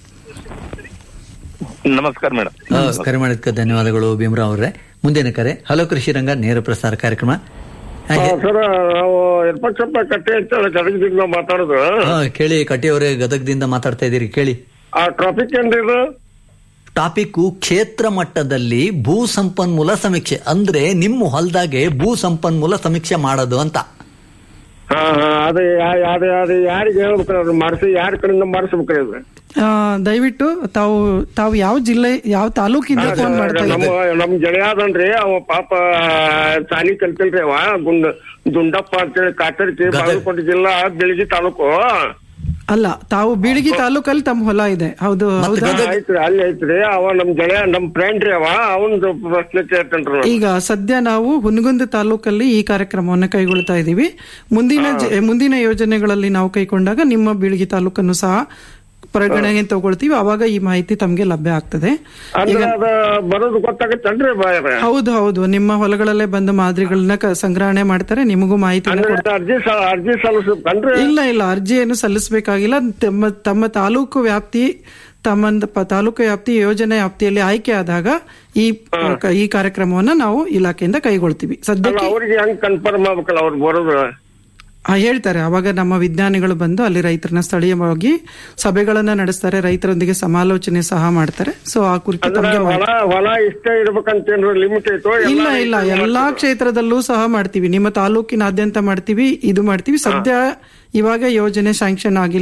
ನಮಸ್ಕಾರ ಮೇಡಮ್ ಆ, ಕರೆ ಮಾಡಿದ್ದಕ್ಕೆ ಧನ್ಯವಾದಗಳು ಭೀಮ್ರಾವ್ ಅವರೇ ಮುಂದಿನ ಕರೆ ಹಲೋ ಕೃಷಿ ರಂಗ ನೇರ ಪ್ರಸಾರ ಕಾರ್ಯಕ್ರಮ ಹಾಗೆ- ಸರ್ ನಾವು ಯರ್ಪಕ್ಷಪ್ಪ ಕಟ್ಟೆ ಅಂತ ಗದಗದಿಂದ ಮಾತಾಡೋದು ಹಾ, ಕೇಳಿ ಕಟ್ಟಿಯವರೇ ಗದಗದಿಂದ ಮಾತಾಡ್ತಾ ಇದ್ದೀರಿ ಕೇಳಿ ಆ ಟ್ರಾಫಿಕ್ ಏನ್ರಿ ಇದು ಟಾಪಿಕ್ ಕ್ಷೇತ್ರ ಮಟ್ಟದಲ್ಲಿ ಭೂ ಸಂಪನ್ಮೂಲ ಸಮೀಕ್ಷೆ ಅಂದ್ರೆ ನಿಮ್ಮ ಹೊಲದಾಗೆ ಭೂ ಸಂಪನ್ಮೂಲ ಸಮೀಕ್ಷೆ ಮಾಡೋದು ಅಂತ ಹಾ ಹಾ ಅದು ಯಾ- ಅದು ಅದು ಯಾರಿಗೆ ಹೇಳ್ಬೇಕ್ರಿ ಅದು ಮಾಡಿಸಿ ಯಾರ ಕಡೆಯಿಂದ ಮಾಡಿಸ್ಬೇಕ್ರಿ ಅದು ಆ, ದಯವಿಟ್ಟು ತಾವು ತಾವು ಯಾವ ಜಿಲ್ಲೆ ಯಾವ ತಾಲೂಕಿಂದ ಫೋನ್ ಮಾಡ್ತಾ ನಮ್ಮ ಇದ್ದೀರಿ ನಮ್ ಗೆಳೆಯ ಅದನ್ರಿ ಅವ ಪಾಪ ಸಾಲಿ ಕಲ್ತಿಲ್ರಿ ಅವ ಗುಂಡ್ ದುಂಡಪ್ಪ ಅಂತೇಳಿ ಕಾತರ್ಕಿ ಬಾಗಲಕೋಟೆ ಜಿಲ್ಲಾ ಬೆಳಗಿ ತಾಲೂಕು ಅಲ್ಲ ತಾವು ಬೀಳಗಿ ತಾಲೂಕಲ್ಲಿ ತಮ್ಮ ಹೊಲ ಇದೆ ಹೌದು ಹೌದಾ ಹಾ, ಐತ್ರಿ ಅಲ್ಲಿ ಐತ್ರಿ ಅವ ನಮ್ ಗೆಳೆಯ ನಮ್ ಫ್ರೆಂಡ್ ರೀ ಅವ ಅವನ್ ಪ್ರಶ್ನೆ ಕೇಳ್ತೇನ್ರಿ ನಾನು. ಈಗ ಸದ್ಯ ನಾವು ಹುನಗುಂದ ತಾಲೂಕಲ್ಲಿ ಈ ಕಾರ್ಯಕ್ರಮವನ್ನು ಕೈಗೊಳ್ತಾ ಇದ್ದೀವಿ ಮುಂದಿನ ಜ- ಮುಂದಿನ ಯೋಜನೆಗಳಲ್ಲಿ ನಾವು ಕೈಗೊಂಡಾಗ ನಿಮ್ಮ ಬೀಳಗಿ ತಾಲೂಕನ್ನು ಸಹ ಪರಿಗಣನೆಗೆ ತಗೊಳ್ತೀವಿ ಅವಾಗ ಈ ಮಾಹಿತಿ ತಮಗೆ ಲಭ್ಯ ಆಗ್ತದೆ ಅಂದ್ರ ಅದ ಬರೋದು ಗೊತ್ತಾಗತ್ತನ್ರಿ ಬಾಯ್ರೆ ಹೌದು ಹೌದು ನಿಮ್ಮ ಹೊಲಗಳಲ್ಲೇ ಬಂದು ಮಾದರಿಗಳನ್ನ ಕ- ಸಂಗ್ರಹಣೆ ಮಾಡ್ತಾರೆ ನಿಮಗೂ ಮಾಹಿತಿ ಅಂದ್ರೆ ಅರ್ಜಿ ಸ- ಅರ್ಜಿ ಸಲ್ಲಿಸ್ಬೇಕನ್ರಿ ಇಲ್ಲ ಇಲ್ಲ ಅರ್ಜಿಯನ್ನು ಸಲ್ಲಿಸಬೇಕಾಗಿಲ್ಲ ತಮ್ಮ ತಮ್ಮ ತಾಲೂಕು ವ್ಯಾಪ್ತಿ ತಮ್ಮ ಪ- ತಾಲೂಕು ವ್ಯಾಪ್ತಿ ಯೋಜನೆ ವ್ಯಾಪ್ತಿಯಲ್ಲಿ ಆಯ್ಕೆ ಆದಾಗ ಈ ಈ ಕಾರ್ಯಕ್ರಮವನ್ನ ನಾವು ಇಲಾಖೆಯಿಂದ ಕೈಗೊಳ್ತೀವಿ ಅಲ್ಲ ಸದ್ಯಕ್ಕೆ ಅವ್ರಿಗೆ ಹೆಂಗ್ ಕನ್ಫರ್ಮ್ ಆಗ್ಬೇಕಲ್ಲ ಅವ್ರು ಬರೋದು ಆ, ಹೇಳ್ತಾರೆ ಅವಾಗ ನಮ್ಮ ವಿಜ್ಞಾನಿಗಳು ಬಂದು ಅಲ್ಲಿ ರೈತರನ್ನ ಸ್ಥಳೀಯವಾಗಿ ಸಭೆಗಳನ್ನ ನಡೆಸ್ತಾರೆ ರೈತರೊಂದಿಗೆ ಸಮಾಲೋಚನೆ ಸಹ ಮಾಡ್ತಾರೆ ಸೊ ಆ ಕುರಿತು ಅಂದ್ರೆ ತಮಗೆ ಹೊಲ ಹೊಲ ಇಷ್ಟೇ ಇರ್ಬೇಕಂತೇನ್ರಿ ಲಿಮಿಟ್ ಐತೋ ಇಲ್ಲ ಇಲ್ಲ ಎಲ್ಲಾ ಕ್ಷೇತ್ರದಲ್ಲೂ ಸಹ ಮಾಡ್ತೀವಿ ನಿಮ್ಮ ತಾಲೂಕಿನಾದ್ಯಂತ ಮಾಡ್ತೀವಿ ಇದು ಮಾಡ್ತೀವಿ ಸದ್ಯ ಇವಾಗ ಯೋಜನೆ ಸ್ಯಾಂಕ್ಷನ್ ಆಗಿಲ್ಲ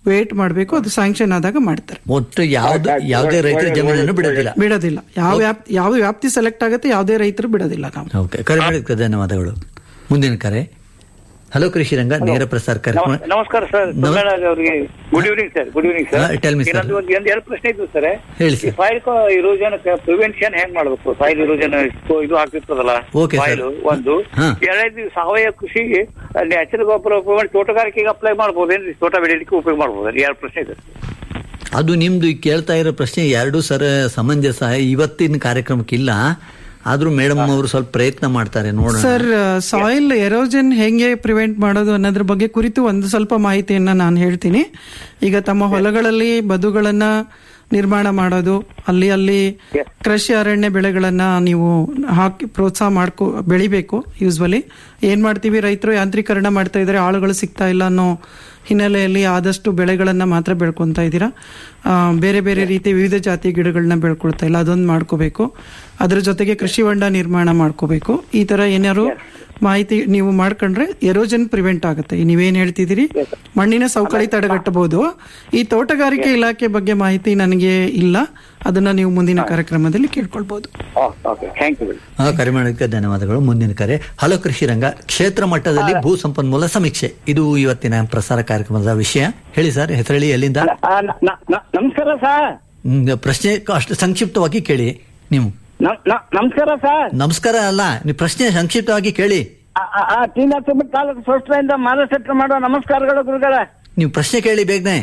ವೇಟ್ ಮಾಡಬೇಕು ಅದು ಸ್ಯಾಂಕ್ಷನ್ ಆದಾಗ ಮಾಡ್ತಾರೆ ಒಟ್ಟು ಯಾವ್ದು ಯಾವುದೇ ರೈತರ ಜಮೀನನ್ನು ಬಿಡೋದಿಲ್ಲ ಬಿಡೋದಿಲ್ಲ ಯಾವ ವ್ಯಾಪ್ತಿ ಯಾವ ವ್ಯಾಪ್ತಿ ಸೆಲೆಕ್ಟ್ ಆಗುತ್ತೆ ಯಾವುದೇ ರೈತರು ಬಿಡೋದಿಲ್ಲ ನಾವು ಓಕೆ ಕರೆ ಮಾಡಿದ್ದಕ್ಕೆ ಧನ್ಯವಾದಗಳು ಮುಂದಿನ ಕರೆ ಹಲೋ ಕೃಷಿ ರಂಗ ನೇರ ಪ್ರಸಾರ ಕಾರ್ಯಕ್ರಮ ನಮ- ನಮಸ್ಕಾರ ಸರ್ ಸೋಮನಾಥ್ ಅವರಿಗೆ good evening sir good evening ಹಾ, ಸರ್ tell me, sir. ಇನ್ನೊಂದು ಒಂದು ಎರಡು ಪ್ರಶ್ನೆ ಇದ್ವು ಸರ್ ಹೇಳಿ, ಈ ಫೈಲ್ ಇರೋಜನ್ ಪ್ರಿವೆನ್ಷನ್ ಹೆಂಗ್ ಮಾಡ್ಬೇಕು ಫೈಲ್ ಇರೋಜನ್ ಇದು ಆಗ್ತಿರ್ತದಲ್ಲ Okay, sir. ಫೈಲ್ ಒಂದು ಹಾ. ಎರಡನೇದು ಸಾವಯವ ಕೃಷಿಗೆ ನ್ಯಾಚುರಲ್ ಗೊಬ್ಬರ ಉಪಯೋಗ ಮಾಡಿ ತೋಟಗಾರಿಕೆಗೆ ಅಪ್ಲೈ ಮಾಡ್ಬೋದೇನ್ರಿ ತೋಟ ಬೆಳೆಯಲಿಕ್ಕೆ ಉಪಯೋಗ ಮಾಡ್ಬೋದು ಎರಡು ಪ್ರಶ್ನೆ ಇದೆ ಅದು ನಿಮ್ದು ಈ ಕೇಳ್ತಾ ಇರೋ ಪ್ರಶ್ನೆ ಎರಡು ಸರ ಸಮಂಜಸ ಇವತ್ತಿನ ಕಾರ್ಯಕ್ರಮಕ್ಕಿಲ್ಲ ಆದ್ರೂ ಮೇಡಮ್ ಅವರು ಸ್ವಲ್ಪ ಪ್ರಯತ್ನ ಮಾಡ್ತಾರೆ ನೋಡೋಣ ಸರ್ ಸಾಯಿಲ್ ಎರೋಜನ್ ಹೆಂಗೆ ಪ್ರಿವೆಂಟ್ ಮಾಡೋದು ಅನ್ನೋದ್ರ ಬಗ್ಗೆ ಕುರಿತು ಒಂದು ಸ್ವಲ್ಪ ಮಾಹಿತಿಯನ್ನ ನಾನು ಹೇಳ್ತೀನಿ ಈಗ ತಮ್ಮ ಹೊಲಗಳಲ್ಲಿ ಬದುಗಳನ್ನ ನಿರ್ಮಾಣ ಮಾಡೋದು ಅಲ್ಲಿ ಅಲ್ಲಿ ಕೃಷಿ ಅರಣ್ಯ ಬೆಳೆಗಳನ್ನ ನೀವು ಹಾಕಿ ಪ್ರೋತ್ಸಾಹ ಮಾಡ್ಕೊ ಬೆಳಿಬೇಕು ಯೂಸ್ವಲಿ ಏನ್ ಮಾಡ್ತೀವಿ ರೈತರು ಯಾಂತ್ರೀಕರಣ ಮಾಡ್ತಾ ಇದ್ದಾರೆ ಆಳುಗಳು ಸಿಗ್ತಾ ಇಲ್ಲ ಅನ್ನೋ ಹಿನ್ನೆಲೆಯಲ್ಲಿ ಆದಷ್ಟು ಬೆಳೆಗಳನ್ನ ಮಾತ್ರ ಬೆಳ್ಕೊಂತ ಇದ್ದೀರಾ ಆ, ಬೇರೆ ಬೇರೆ ರೀತಿ ವಿವಿಧ ಜಾತಿಯ ಗಿಡಗಳನ್ನ ಬೆಳ್ಕೊಳ್ತಾ ಇಲ್ಲ ಅದೊಂದು ಮಾಡ್ಕೋಬೇಕು ಅದ್ರ ಜೊತೆಗೆ ಕೃಷಿ ಹೊಂಡ ನಿರ್ಮಾಣ ಮಾಡ್ಕೋಬೇಕು ಈ ತರ ಏನಾದ್ರು ಮಾಹಿತಿ ನೀವು ಮಾಡ್ಕೊಂಡ್ರೆ ಎರೋಜನ್ ಪ್ರಿವೆಂಟ್ ಆಗುತ್ತೆ ಈ ನೀವೇನ್ ಹೇಳ್ತಿದ್ದೀರಿ ಮಣ್ಣಿನ ಸವಕಳಿ ತಡೆಗಟ್ಟಬಹುದು ಈ ತೋಟಗಾರಿಕೆ ಇಲಾಖೆ ಬಗ್ಗೆ ಮಾಹಿತಿ ನನಗೆ ಇಲ್ಲ ಅದನ್ನ ನೀವು ಮುಂದಿನ ಕಾರ್ಯಕ್ರಮದಲ್ಲಿ ಕೇಳ್ಕೊಳ್ಬಹುದು ಓಕೆ ಥ್ಯಾಂಕ್ ಯು ಆ, ಕರೆ ಮಾಡೋದಕ್ಕೆ ಧನ್ಯವಾದಗಳು ಮುಂದಿನ ಕರೆ ಹಲೋ ಕೃಷಿ ರಂಗ ಕ್ಷೇತ್ರ ಮಟ್ಟದಲ್ಲಿ ಭೂ ಸಂಪನ್ಮೂಲ ಸಮೀಕ್ಷೆ ಇದು ಇವತ್ತಿನ ಪ್ರಸಾರ ಕಾರ್ಯಕ್ರಮದ ವಿಷಯ ಹೇಳಿ ಸರ್ ಹೆಸರಳಿ ಎಲ್ಲಿಂದ ನಮಸ್ಕಾರ ಸರ್ ಹ್ಮ್, ಪ್ರಶ್ನೆ ಅಷ್ಟು ಸಂಕ್ಷಿಪ್ತವಾಗಿ ಕೇಳಿ ನೀವು ನಮಸ್ಕಾರ ಸರ್ ನಮಸ್ಕಾರ ಅಲ್ಲ ನೀವು ಪ್ರಶ್ನೆ ಸಂಕ್ಷಿಪ್ತವಾಗಿ ಕೇಳಿ ಟಿ ನರಸಿಂಹ ತಾಲೂಕು ಸೋಷ್ಟಿಂದ ಮಾನಸೆಟ್ಟ ಮಾಡುವ ನಮಸ್ಕಾರಗಳು ಗುರುಗಳ ನೀವು ಪ್ರಶ್ನೆ ಕೇಳಿ ಬೇಗನೆ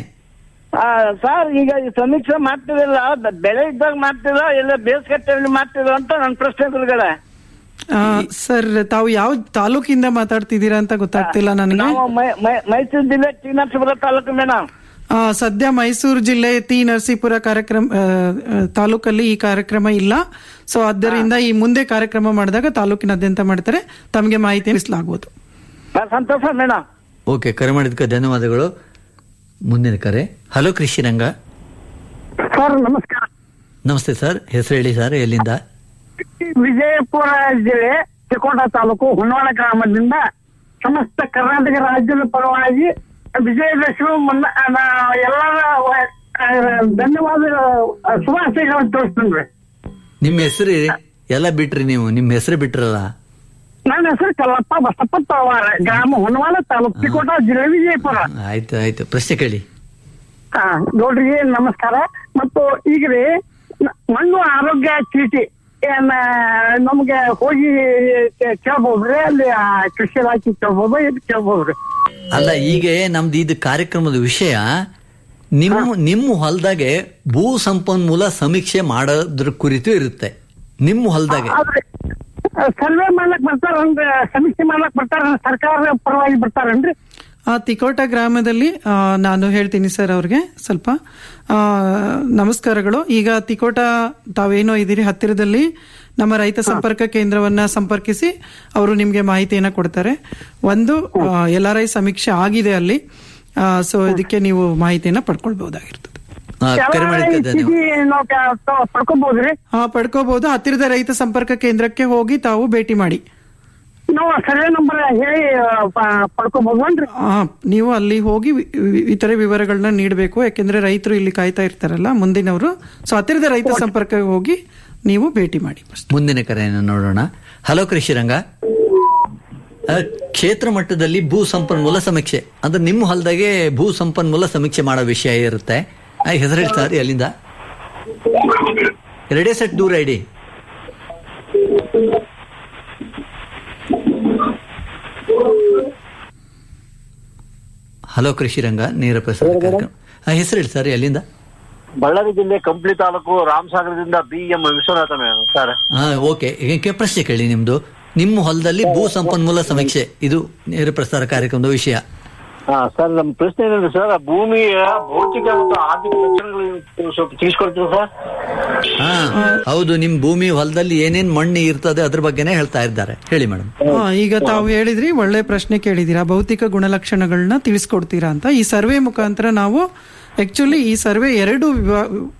ಸರ್ ಈಗ ಈ ಸಮೀಕ್ಷೆ ಮಾಡ್ತಿರಲ್ಲ ಬ- ಬೆಳೆ ಇದ್ದಾಗ ಮಾಡ್ತಿಲ್ಲ ಇಲ್ಲ ಬೇಸಿಗೆ ಟೈಮಲ್ಲಿ ಮಾಡ್ತಿಲ್ಲ ಅಂತ ನನ್ನ ಪ್ರಶ್ನೆ ಗುರುಗಳ ಆ, ಸರ್ ತಾವು ಯಾವ ತಾಲೂಕಿಂದ ಮಾತಾಡ್ತಿದ್ದೀರಾ ಅಂತ ಗೊತ್ತಾಗ್ತಿಲ್ಲ ನನಗೆ ನಾವು ಮೈ- ಮೈ- ಮೈಸೂರು ಜಿಲ್ಲೆ ಟಿ ನರಸೀಪುರ ತಾಲೂಕು ಮೇಡಮ್ ಆ, ಸದ್ಯ ಮೈಸೂರು ಜಿಲ್ಲೆ ಟಿ ನರಸೀಪುರ ಕಾರ್ಯಕ್ರಮ ಆ, ಆ, ತಾಲೂಕಲ್ಲಿ ಈ ಕಾರ್ಯಕ್ರಮ ಇಲ್ಲ ಸೊ ಆದ್ದರಿಂದ ಈ ಮುಂದೆ ಕಾರ್ಯಕ್ರಮ ಮಾಡಿದಾಗ ತಾಲೂಕಿನಾದ್ಯಂತ ಮಾಡ್ತಾರೆ ತಮಗೆ ಮಾಹಿತಿ ತಿಳಿಸಲಾಗುವುದು ಸಂತೋಷ ಮೇಡಮ್ ಓಕೆ ಕರೆ ಮಾಡಿದ್ದಕ್ಕೆ ಧನ್ಯವಾದಗಳು ಮುಂದಿನ ಕರೆ ಹಲೋ ಕೃಷಿ ರಂಗ ಸರ್ ನಮಸ್ಕಾರ ನಮಸ್ತೆ ಸರ್ ಹೆಸರು ಹೇಳಿ ಸರ್ ಎಲ್ಲಿಂದ ವಿಜಯಪುರ ಜಿಲ್ಲೆ ಚಿಕೋಟ ತಾಲೂಕು ಹೊನ್ನಾಳ ಗ್ರಾಮದಿಂದ ಸಮಸ್ತ ಕರ್ನಾಟಕ ರಾಜ್ಯದ ಪರವಾಗಿ ವಿಜಯದಶಮಿ ಮುನ್ನ ನಾ ಎಲ್ಲರ ವ- ಆ, ಧನ್ಯವಾದ ಆ, ಶುಭಾಶಯಗಳನ್ನು ತೋರಿಸ್ತೀನಿ ನಿಮ್ಮ ಹೆಸರು ಎಲ್ಲ ಬಿಟ್ರಿ ನೀವು ನಿಮ್ಮ ಹೆಸರು ಬಿಟ್ರಲ್ಲ ನನ್ನ ಹೆಸರು ಕಲ್ಲಪ್ಪ ಬಸಪ್ಪ ತಳವಾರ ಗ್ರಾಮ ಹೊನ್ನವಾಳ ತಾಲೂಕು ಚಿಕೋಟ ಜಿಲ್ಲೆ ವಿಜಯಪುರ ಆಯ್ತು ಆಯ್ತು ಪ್ರಶ್ನೆ ಕೇಳಿ ಹಾ ನೋಡ್ರಿ ನಮಸ್ಕಾರ ಮತ್ತು ಈಗ ರೀ ನ- ಮಣ್ಣು ಆರೋಗ್ಯ ಚೀಟಿ ಏನ ನಮ್ಗೆ ಹೋಗಿ ಕೇ- ಕೇಳ್ಬೋದ್ರಿ ಅಲ್ಲಿ ಆ ಕೃಷಿ ಇಲಾಖೆ ಕೇಳ್ಬೋದು ಇದು ಕೇಳ್ಬೋದ್ರಿ ಅಲ್ಲ ಈಗ ನಮ್ದು ಇದು ಕಾರ್ಯಕ್ರಮದ ವಿಷಯ ನಿಮ್ಮ ನಿಮ್ಮ ಹೊಲದಾಗೆ ಭೂ ಸಂಪನ್ಮೂಲ ಸಮೀಕ್ಷೆ ಮಾಡೋದ್ರ ಕುರಿತು ಇರುತ್ತೆ ನಿಮ್ಮ ಹೊಲದಾಗೆ ಆದ್ರೆ ಸರ್ವೆ ಮಾಡ್ಲಕ್ ಬರ್ತಾರನ್ರಿ ಸಮೀಕ್ಷೆ ಮಾಡ್ಲಕ್ ಬರ್ತಾರ ಸರ್ಕಾರ ಪರವಾಗಿ ಬರ್ತಾರನ್ರಿ ಆ ತಿಕೋಟ ಗ್ರಾಮದಲ್ಲಿ ಆ, ನಾನು ಹೇಳ್ತೀನಿ ಸರ್ ಅವ್ರಿಗೆ ಸ್ವಲ್ಪ ಆ, ನಮಸ್ಕಾರಗಳು ಈಗ ತಿಕೋಟ ತಾವೇನೋ ಇದ್ದೀರಿ ಹತ್ತಿರದಲ್ಲಿ ನಮ್ಮ ರೈತ ಸಂಪರ್ಕ ಕೇಂದ್ರವನ್ನ ಸಂಪರ್ಕಿಸಿ ಅವರು ನಿಮ್ಗೆ ಮಾಹಿತಿಯನ್ನ ಕೊಡ್ತಾರೆ ಒಂದು ಎಲ್ ಆರ್ ಐ ಸಮೀಕ್ಷೆ ಆಗಿದೆ ಅಲ್ಲಿ ಸೊ ಇದಕ್ಕೆ ನೀವು ಮಾಹಿತಿಯನ್ನ ಪಡ್ಕೊಳ್ಬಹುದಾಗಿರ್ತದೆ ಆ, ಕರೆ ಮಾಡಿದ್ದಕ್ಕೆ ಧನ್ಯವಾದ ಚೀಟಿ ನಾವು ಕ- ತ- ಪಡ್ಕೊಬೋದ್ರಿ ಹಾ ಪಡ್ಕೋಬಹುದು ಹತ್ತಿರದ ರೈತ ಸಂಪರ್ಕ ಕೇಂದ್ರಕ್ಕೆ ಹೋಗಿ ತಾವು ಭೇಟಿ ಮಾಡಿ ನಾವು ಸರ್ವೆ ನಂಬರ್ ಹೇಳಿ ಪಡ್ಕೋಬಹುದನ್ರಿ ಆ, ನೀವು ಅಲ್ಲಿ ಹೋಗಿ ವಿ- ವಿ- ಇತರೆ ವಿವರಗಳನ್ನ ನೀಡಬೇಕು ಯಾಕೆಂದ್ರೆ ರೈತರು ಇಲ್ಲಿ ಕಾಯ್ತಾ ಇರ್ತಾರಲ್ಲ ಮುಂದಿನವರು ಸೊ ಹತ್ತಿರದ ರೈತ ಸಂಪರ್ಕ ಹೋಗಿ ನೀವು ಭೇಟಿ ಮಾಡಿ ಮುಂದಿನ ಕರೆಯನ್ನು ನೋಡೋಣ ಹಲೋ ಕೃಷಿ ರಂಗ ಆ, ಕ್ಷೇತ್ರ ಮಟ್ಟದಲ್ಲಿ ಭೂ ಸಂಪನ್ಮೂಲ ಸಮೀಕ್ಷೆ ಅಂದ್ರೆ ನಿಮ್ಮ ಹೊಲದಾಗೆ ಭೂ ಸಂಪನ್ಮೂಲ ಸಮೀಕ್ಷೆ ಮಾಡೋ ವಿಷಯ ಇರುತ್ತೆ ಆ, ಹೆಸರು ಹೇಳಿ ಸರ್ ಎಲ್ಲಿಂದ ಎರಡೇ ಸೆಟ್ ದೂರ ಇಡಿ ಹಲೋ ಕೃಷಿ ರಂಗ ನೇರ ಪ್ರಸಾರ ಕಾರ್ಯಕ್ರಮ ಆ, ಹೆಸರು ಹೇಳಿ ಸರ್ ಎಲ್ಲಿಂದ ಬಳ್ಳಾರಿ ಜಿಲ್ಲೆ ಕಂಪ್ಲಿ ತಾಲೂಕು ರಾಮಸಾಗರದಿಂದ B M Vishwanatha madam sir ಹಾ ಓಕೆ ಈಗ ಪ್ರಶ್ನೆ ಕೇಳಿ ನಿಮ್ದು ನಿಮ್ಮ ಹೊಲದಲ್ಲಿ ಭೂ ಸಂಪನ್ಮೂಲ ಸಮೀಕ್ಷೆ ಇದು ನೇರ ಪ್ರಸಾರ ಕಾರ್ಯಕ್ರಮದ ವಿಷಯ ಹಾ ಸರ್ ನಮ್ಮ ಪ್ರಶ್ನೆ ಏನಂದ್ರೆ ಸರ್ ಆ ಭೂಮಿಯ ಭೌತಿಕ ಮತ್ತು ಆರ್ಥಿಕ ಲಕ್ಷಣಗಳು ಸ್ವಲ್ಪ ತಿಳಿಸ್ಕೊಡ್ತೀರಾ ಸರ್ ಹಾ ಹೌದು ನಿಮ್ ಭೂಮಿ ಹೊಲದಲ್ಲಿ ಏನೇನ್ ಮಣ್ಣು ಇರ್ತದೆ ಅದ್ರ ಬಗ್ಗೆನೇ ಹೇಳ್ತಾ ಇದ್ದಾರೆ ಹೇಳಿ ಮೇಡಮ್ ಆ, ಈಗ ತಾವು ಹೇಳಿದ್ರಿ ಒಳ್ಳೆ ಪ್ರಶ್ನೆ ಕೇಳಿದೀರಾ ಭೌತಿಕ ಗುಣಲಕ್ಷಣಗಳನ್ನ ತಿಳಿಸ್ಕೊಡ್ತೀರಾ ಅಂತ ಈ ಸರ್ವೆ ಮುಖಾಂತರ ನಾವು ಆಕ್ಚುಲಿ ಈ ಸರ್ವೆ ಎರಡು ವಿಭಾ-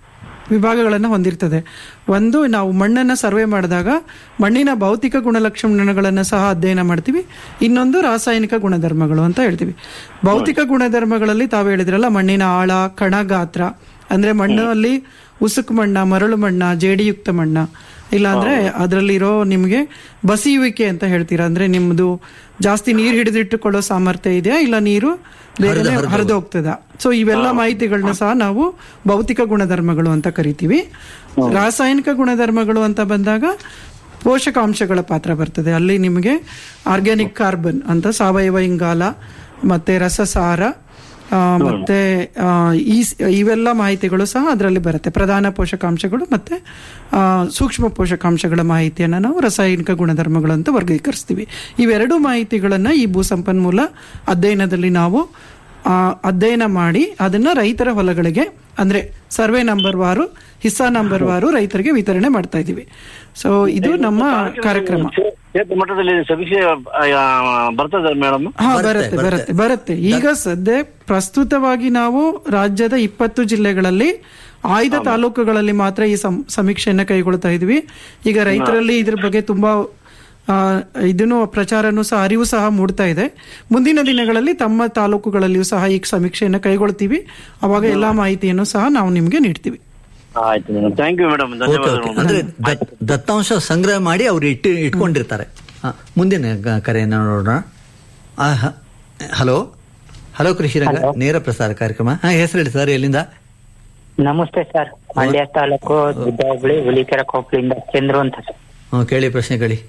ವಿಭಾಗಗಳನ್ನು ಹೊಂದಿರ್ತದೆ ಒಂದು ನಾವು ಮಣ್ಣನ್ನು ಸರ್ವೆ ಮಾಡಿದಾಗ ಮಣ್ಣಿನ ಭೌತಿಕ ಗುಣಲಕ್ಷಣಗಳನ್ನು ಸಹ ಅಧ್ಯಯನ ಮಾಡ್ತೀವಿ ಇನ್ನೊಂದು ರಾಸಾಯನಿಕ ಗುಣಧರ್ಮಗಳು ಅಂತ ಹೇಳ್ತೀವಿ ಭೌತಿಕ ಗುಣಧರ್ಮಗಳಲ್ಲಿ ತಾವು ಹೇಳಿದ್ರಲ್ಲ ಮಣ್ಣಿನ ಆಳ ಕಣ ಗಾತ್ರ ಅಂದ್ರೆ ಮಣ್ಣಲ್ಲಿ ಉಸುಕು ಮಣ್ಣ ಮರಳು ಮಣ್ಣ ಜೇಡಿಯುಕ್ತ ಮಣ್ಣ ಇಲ್ಲಾಂದ್ರೆ ಅದರಲ್ಲಿರೋ ನಿಮಗೆ ಬಸಿಯುವಿಕೆ ಅಂತ ಹೇಳ್ತೀರಾ ಅಂದ್ರೆ ನಿಮ್ದು ಜಾಸ್ತಿ ನೀರು ಹಿಡಿದಿಟ್ಟುಕೊಳ್ಳೋ ಸಾಮರ್ಥ್ಯ ಇದೆಯಾ ಇಲ್ಲ ನೀರು ಬೇಗನೆ ಹರಿದು ಹೋಗ್ತದ ಸೊ ಇವೆಲ್ಲ ಮಾಹಿತಿಗಳನ್ನ ಸಹ ನಾವು ಭೌತಿಕ ಗುಣಧರ್ಮಗಳು ಅಂತ ಕರಿತೀವಿ ರಾಸಾಯನಿಕ ಗುಣಧರ್ಮಗಳು ಅಂತ ಬಂದಾಗ ಪೋಷಕಾಂಶಗಳ ಪಾತ್ರ ಬರ್ತದೆ ಅಲ್ಲಿ ನಿಮಗೆ ಆರ್ಗ್ಯಾನಿಕ್ ಕಾರ್ಬನ್ ಅಂತ ಸಾವಯವ ಇಂಗಾಲ ಮತ್ತೆ ರಸಸಾರ ಆ, ಮತ್ತೆ ಆ, ಈ ಸ್- ಇವೆಲ್ಲ ಮಾಹಿತಿಗಳು ಸಹ ಅದರಲ್ಲಿ ಬರುತ್ತೆ ಪ್ರಧಾನ ಪೋಷಕಾಂಶಗಳು ಮತ್ತೆ ಆ, ಸೂಕ್ಷ್ಮ ಪೋಷಕಾಂಶಗಳ ಮಾಹಿತಿಯನ್ನು ನಾವು ರಾಸಾಯನಿಕ ಗುಣಧರ್ಮಗಳು ಅಂತ ವರ್ಗೀಕರಿಸ್ತೀವಿ ಇವೆರಡು ಮಾಹಿತಿಗಳನ್ನ ಈ ಭೂ ಸಂಪನ್ಮೂಲ ಅಧ್ಯಯನದಲ್ಲಿ ನಾವು ಆ, ಅಧ್ಯಯನ ಮಾಡಿ ಅದನ್ನ ರೈತರ ಹೊಲಗಳಿಗೆ ಅಂದ್ರೆ ಸರ್ವೆ ನಂಬರ್ ವಾರು ಹಿಸ್ಸಾ ನಂಬರ್ ವಾರು ರೈತರಿಗೆ ವಿತರಣೆ ಮಾಡ್ತಾ ಇದೀವಿ ಸೊ ಇದು ನಮ್ಮ ಕಾರ್ಯಕ್ರಮ ಕ್ಷೇತ್ರ ಮಟ್ಟದಲ್ಲಿ ಸಮೀಕ್ಷೆ ಆ, ಬರ್ತದೆ ಮೇಡಮ್ ಹಾ ಬರುತ್ತೆ ಬರುತ್ತೆ ಬರುತ್ತೆ ಈಗ ಸದ್ಯ ಪ್ರಸ್ತುತವಾಗಿ ನಾವು ರಾಜ್ಯದ ಇಪ್ಪತ್ತು ಜಿಲ್ಲೆಗಳಲ್ಲಿ ಆಯ್ದ ತಾಲೂಕುಗಳಲ್ಲಿ ಮಾತ್ರ ಈ ಸಂ- ಸಮೀಕ್ಷೆಯನ್ನ ಕೈಗೊಳ್ತಾ ಇದ್ವಿ ಈಗ ರೈತರಲ್ಲಿ ಇದ್ರ ಬಗ್ಗೆ ತುಂಬಾ ಆ, ಇದನ್ನು ಪ್ರಚಾರನೂ ಸಹ ಅರಿವು ಸಹ ಮೂಡ್ತಾ ಇದೆ ಮುಂದಿನ ದಿನಗಳಲ್ಲಿ ತಮ್ಮ ತಾಲೂಕುಗಳಲ್ಲಿಯೂ ಸಹ ಈ ಸಮೀಕ್ಷೆಯನ್ನ ಕೈಗೊಳ್ತೀವಿ ಅವಾಗ ಎಲ್ಲಾ ಮಾಹಿತಿಯನ್ನು ಸಹ ನಾವು ನಿಮ್ಗೆ ನೀಡ್ತೀವಿ ಆಯ್ತು madam thank you madam okay okay ಧನ್ಯವಾದಗಳು ಅಂದ್ರೆ ದತ್- ದತ್ತಾಂಶ ಸಂಗ್ರಹ ಮಾಡಿ ಅವ್ರು ಇಟ್ಟು ಇಟ್ಕೊಂಡಿರ್ತಾರೆ ಆ, ಮುಂದಿನ ಗ- ಕರೆಯನ್ನ ನೋಡೋಣ ಆ, ಹ- ಹಲೋ ಹಲೋ ಕೃಷಿ ರಂಗ ನೇರ ಪ್ರಸಾರ ಕಾರ್ಯಕ್ರಮ ಹಾ ಹೆಸರು ಹೇಳಿ ಸರ್ ಎಲ್ಲಿಂದ ನಮಸ್ತೆ ಸರ್ ಮಂಡ್ಯ ತಾಲೂಕು ದುಡ್ಡ ಹೋಬಳಿ ಹುಲಿಕೆರೆ ಕೊಪ್ಪಳಿಂದ ಚಂದ್ರು ಅಂತ ಸರ್. ಹ್ಮ್, ಕೇಳಿ ಪ್ರಶ್ನೆ ಕೇಳಿ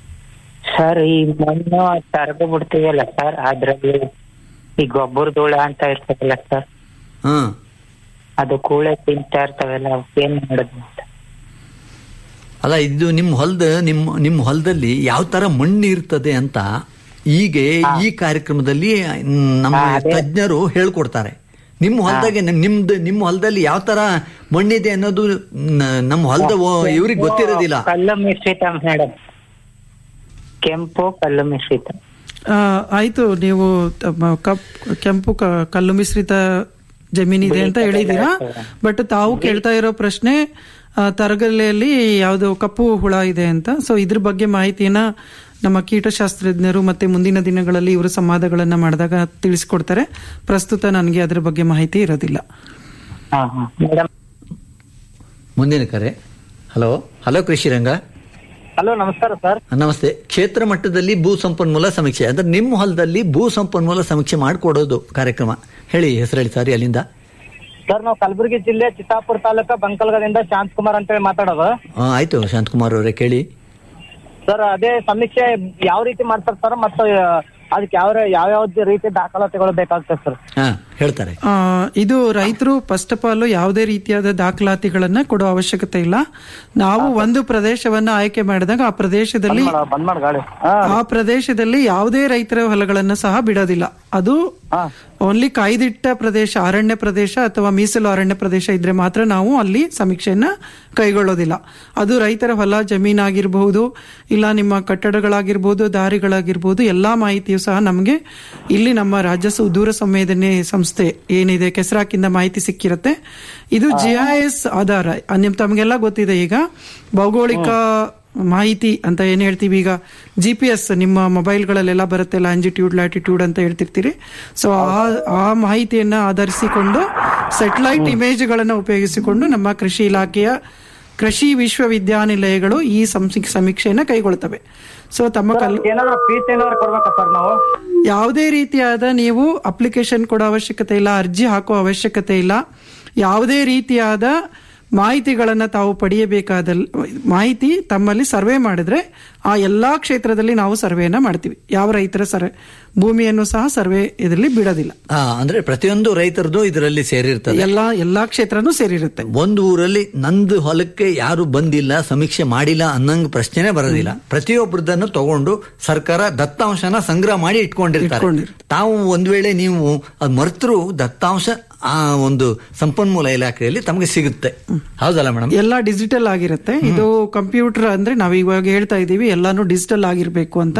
ಸರ್ ಈ ಮಣ್ಣು ತರದು ಬಿಡ್ತೀವಲ್ಲ ಸರ್ ಅದ್ರಲ್ಲಿ ಈ ಗೊಬ್ಬರ ಧೂಳ ಅಂತ ಇರ್ತದಲ್ಲ ಸರ್ ಹ್ಮ್ ಅದು ಕೂಳೆ ತಿಂತಾ ಇರ್ತಾವಲ್ಲ ಅವಕ್ಕೆ ಏನ್ ಮಾಡೋದು ಅಂತ ಅಲ್ಲ ಇದು ನಿಮ್ಮ ಹೊಲದ ನಿಮ್ಮ ನಿಮ್ಮ ಹೊಲದಲ್ಲಿ ಯಾವ ತರ ಮಣ್ಣು ಇರ್ತದೆ ಅಂತ ಈಗ ಈ ಕಾರ್ಯಕ್ರಮದಲ್ಲಿ ಮ್, ನಮ್ಮ ತಜ್ಞರು ಹೇಳ್ಕೊಡ್ತಾರೆ ನಿಮ್ಮ ಹೊಲದಾಗೆ ನಿಮ್ದು ನಿಮ್ಮ ಹೊಲದಲ್ಲಿ ಯಾವ ತರ ಮಣ್ಣಿದೆ ಅನ್ನೋದು ನ- ನಮ್ಮ ಹೊಲದ ಇವ್ರಿಗೆ ಗೊತ್ತಿರೋದಿಲ್ಲ ಕಲ್ಲು ಮಿಶ್ರಿತ ಮೇಡಮ್ ಕೆಂಪು ಕಲ್ಲು ಮಿಶ್ರಿತ ಆ, ಆಯ್ತು ನೀವು ತಮ್ಮ ಕಪ್ ಕೆಂಪು ಕ- ಕಲ್ಲು ಮಿಶ್ರಿತ ಜಮೀನಿದೆ ಅಂತ ಹೇಳಿದ್ದೀರಾ ಬಟ್ ತಾವು ಕೇಳ್ತಾ ಇರೋ ಪ್ರಶ್ನೆ ಆ, ತರಗಲೆಯಲ್ಲಿ ಯಾವುದು ಕಪ್ಪು ಹುಳ ಇದೆ ಅಂತ ಸೊ ಇದ್ರ ಬಗ್ಗೆ ಮಾಹಿತಿಯನ್ನ ನಮ್ಮ ಕೀಟಶಾಸ್ತ್ರಜ್ಞರು ಮತ್ತೆ ಮುಂದಿನ ದಿನಗಳಲ್ಲಿ ಇವರು ಸಂವಾದಗಳನ್ನ ಮಾಡಿದಾಗ ತಿಳಿಸ್ಕೊಡ್ತಾರೆ ಪ್ರಸ್ತುತ ನನಗೆ ಅದ್ರ ಬಗ್ಗೆ ಮಾಹಿತಿ ಇರೋದಿಲ್ಲ ಹಾ ಹಾ ಮೇಡಮ್ ಮುಂದಿನ ಕರೆ ಹಲೋ ಹಲೋ ಕೃಷಿ ರಂಗ ಹಲೋ ನಮಸ್ಕಾರ ಸರ್ ನಮಸ್ತೆ ಕ್ಷೇತ್ರ ಮಟ್ಟದಲ್ಲಿ ಭೂ ಸಂಪನ್ಮೂಲ ಸಮೀಕ್ಷೆ ಅಂದ್ರೆ ನಿಮ್ಮ ಹೊಲದಲ್ಲಿ ಭೂ ಸಂಪನ್ಮೂಲ ಸಮೀಕ್ಷೆ ಮಾಡಿಕೊಡೋದು ಕಾರ್ಯಕ್ರಮ ಹೇಳಿ ಹೆಸರು ಹೇಳಿ ಸಾರಿ ಅಲ್ಲಿಂದ ಸರ್ ನಾವು ಕಲಬುರಗಿ ಜಿಲ್ಲೆ ಚಿತ್ತಾಪುರ ತಾಲೂಕ ಬಂಕಲ್ಗದಿಂದ ಶಾಂತಕುಮಾರ್ ಅಂತೇಳಿ ಮಾತಾಡೋದು ಆ, ಆಯ್ತು ಶಾಂತಕುಮಾರ್ ಅವರೇ ಕೇಳಿ ಸರ್ ಅದೇ ಸಮೀಕ್ಷೆ ಯಾವ ರೀತಿ ಮಾಡ್ತಾರೆ ಸರ್ ಮತ್ತು ಅದಕ್ಕೆ ಯಾವ ಯಾವ ಯಾವ ರೀತಿ ದಾಖಲಾತಿಗಳು ಬೇಕಾಗ್ತದೆ ಸರ್ ಹಾ ಹೇಳ್ತಾರೆ ಆ, ಇದು ರೈತರು ಫಸ್ಟ್ ಆಫ್ ಆಲ್ ಯಾವುದೇ ರೀತಿಯಾದ ದಾಖಲಾತಿಗಳನ್ನ ಕೊಡೋ ಅವಶ್ಯಕತೆ ಇಲ್ಲ ನಾವು ಒಂದು ಪ್ರದೇಶವನ್ನ ಆಯ್ಕೆ ಮಾಡಿದಾಗ ಆ ಪ್ರದೇಶದಲ್ಲಿ ಬಂದ್ ಮಾಡಿ ಗಾಡಿ ಆ ಪ್ರದೇಶದಲ್ಲಿ ಯಾವುದೇ ರೈತರ ಹೊಲಗಳನ್ನ ಸಹ ಬಿಡೋದಿಲ್ಲ ಅದು ಓನ್ಲಿ ಕಾಯ್ದಿಟ್ಟ ಪ್ರದೇಶ ಅರಣ್ಯ ಪ್ರದೇಶ ಅಥವಾ ಮೀಸಲು ಅರಣ್ಯ ಪ್ರದೇಶ ಇದ್ರೆ ಮಾತ್ರ ನಾವು ಅಲ್ಲಿ ಸಮೀಕ್ಷೆಯನ್ನ ಕೈಗೊಳ್ಳೋದಿಲ್ಲ ಅದು ರೈತರ ಹೊಲ ಜಮೀನಾಗಿರ್ಬಹುದು ಇಲ್ಲ ನಿಮ್ಮ ಕಟ್ಟಡಗಳಾಗಿರ್ಬೋದು ದಾರಿಗಳಾಗಿರ್ಬೋದು ಎಲ್ಲಾ ಮಾಹಿತಿಯು ಸಹ ನಮಗೆ ಇಲ್ಲಿ ನಮ್ಮ ರಾಜ್ಯ ಸುದೂರ ಸಂವೇದನೆ ಸಂಸ್ಥೆ ಏನಿದೆ ಕೆಸರಾಕಿಂದ ಮಾಹಿತಿ ಸಿಕ್ಕಿರುತ್ತೆ ಇದು ಜಿ ಐ ಎಸ್ ಆಧಾರ ಆ, ನಿಮ್ ತಮಗೆಲ್ಲ ಗೊತ್ತಿದೆ ಈಗ ಭೌಗೋಳಿಕ ಮಾಹಿತಿ ಅಂತ ಏನ್ ಹೇಳ್ತೀವಿ ಈಗ ಜಿ ಪಿ ಎಸ್ ನಿಮ್ಮ ಮೊಬೈಲ್ಗಳಲ್ಲೆಲ್ಲ ಬರುತ್ತೆ ಲ್ಯಾಂಜಿಟ್ಯೂಡ್ ಲ್ಯಾಟಿಟ್ಯೂಡ್ ಅಂತ ಹೇಳ್ತಿರ್ತೀರಿ ಸೊ ಆ ಆ ಮಾಹಿತಿಯನ್ನ ಆಧರಿಸಿಕೊಂಡು ಸೆಟಲೈಟ್ ಇಮೇಜ್ಗಳನ್ನ ಉಪಯೋಗಿಸಿಕೊಂಡು ನಮ್ಮ ಕೃಷಿ ಇಲಾಖೆಯ ಕೃಷಿ ವಿಶ್ವವಿದ್ಯಾನಿಲಯಗಳು ಈ ಸಂಸಿ- ಸಮೀಕ್ಷೆಯನ್ನ ಕೈಗೊಳ್ತವೆ ಸೊ ತಮ್ಮ ಕಲ್ ಏನಾದ್ರು ಫೀಸ್ ಏನಾದ್ರು ಕೊಡ್ಬೇಕಾ ಸರ್ ನಾವು ಯಾವುದೇ ರೀತಿಯಾದ ನೀವು ಅಪ್ಲಿಕೇಶನ್ ಕೊಡೋ ಅವಶ್ಯಕತೆ ಇಲ್ಲ ಅರ್ಜಿ ಹಾಕೋ ಅವಶ್ಯಕತೆ ಇಲ್ಲ ಯಾವುದೇ ರೀತಿಯಾದ ಮಾಹಿತಿಗಳನ್ನ ತಾವು ಪಡೆಯಬೇಕಾದ ಮಾಹಿತಿ ತಮ್ಮಲ್ಲಿ ಸರ್ವೆ ಮಾಡಿದ್ರೆ ಆ ಎಲ್ಲಾ ಕ್ಷೇತ್ರದಲ್ಲಿ ನಾವು ಸರ್ವೆಯನ್ನ ಮಾಡ್ತೀವಿ ಯಾವ ರೈತರ ಸರ್ವೆ ಭೂಮಿಯನ್ನು ಸಹ ಸರ್ವೆ ಇದರಲ್ಲಿ ಬಿಡೋದಿಲ್ಲ ಆ, ಅಂದ್ರೆ ಪ್ರತಿಯೊಂದು ರೈತರದು ಇದರಲ್ಲಿ ಸೇರಿರ್ತದೆ ಎಲ್ಲಾ ಎಲ್ಲಾ ಕ್ಷೇತ್ರನೂ ಸೇರಿರುತ್ತೆ ಒಂದು ಊರಲ್ಲಿ ನಂದು ಹೊಲಕ್ಕೆ ಯಾರು ಬಂದಿಲ್ಲ ಸಮೀಕ್ಷೆ ಮಾಡಿಲ್ಲ ಅನ್ನಂಗ್ ಪ್ರಶ್ನೆನೇ ಬರೋದಿಲ್ಲ ಪ್ರತಿಯೊಬ್ಬರದನ್ನು ತಗೊಂಡು ಸರ್ಕಾರ ದತ್ತಾಂಶನ ಸಂಗ್ರಹ ಮಾಡಿ ಇಟ್ಕೊಂಡಿರ್ತಾರೆ ತಾವು ಒಂದ್ ವೇಳೆ ನೀವು ಅದ್ ಮರ್ತರು ದತ್ತಾಂಶ ಆ ಒಂದು ಸಂಪನ್ಮೂಲ ಇಲಾಖೆಯಲ್ಲಿ ತಮಗೆ ಸಿಗುತ್ತೆ ಹೌದಲ್ಲ ಮೇಡಮ್ ಎಲ್ಲ ಡಿಜಿಟಲ್ ಆಗಿರುತ್ತೆ ಇದು ಕಂಪ್ಯೂಟರ್ ಅಂದ್ರೆ ನಾವ್ ಇವಾಗ ಹೇಳ್ತಾ ಇದೀವಿ ಎಲ್ಲಾನು ಡಿಜಿಟಲ್ ಆಗಿರ್ಬೇಕು ಅಂತ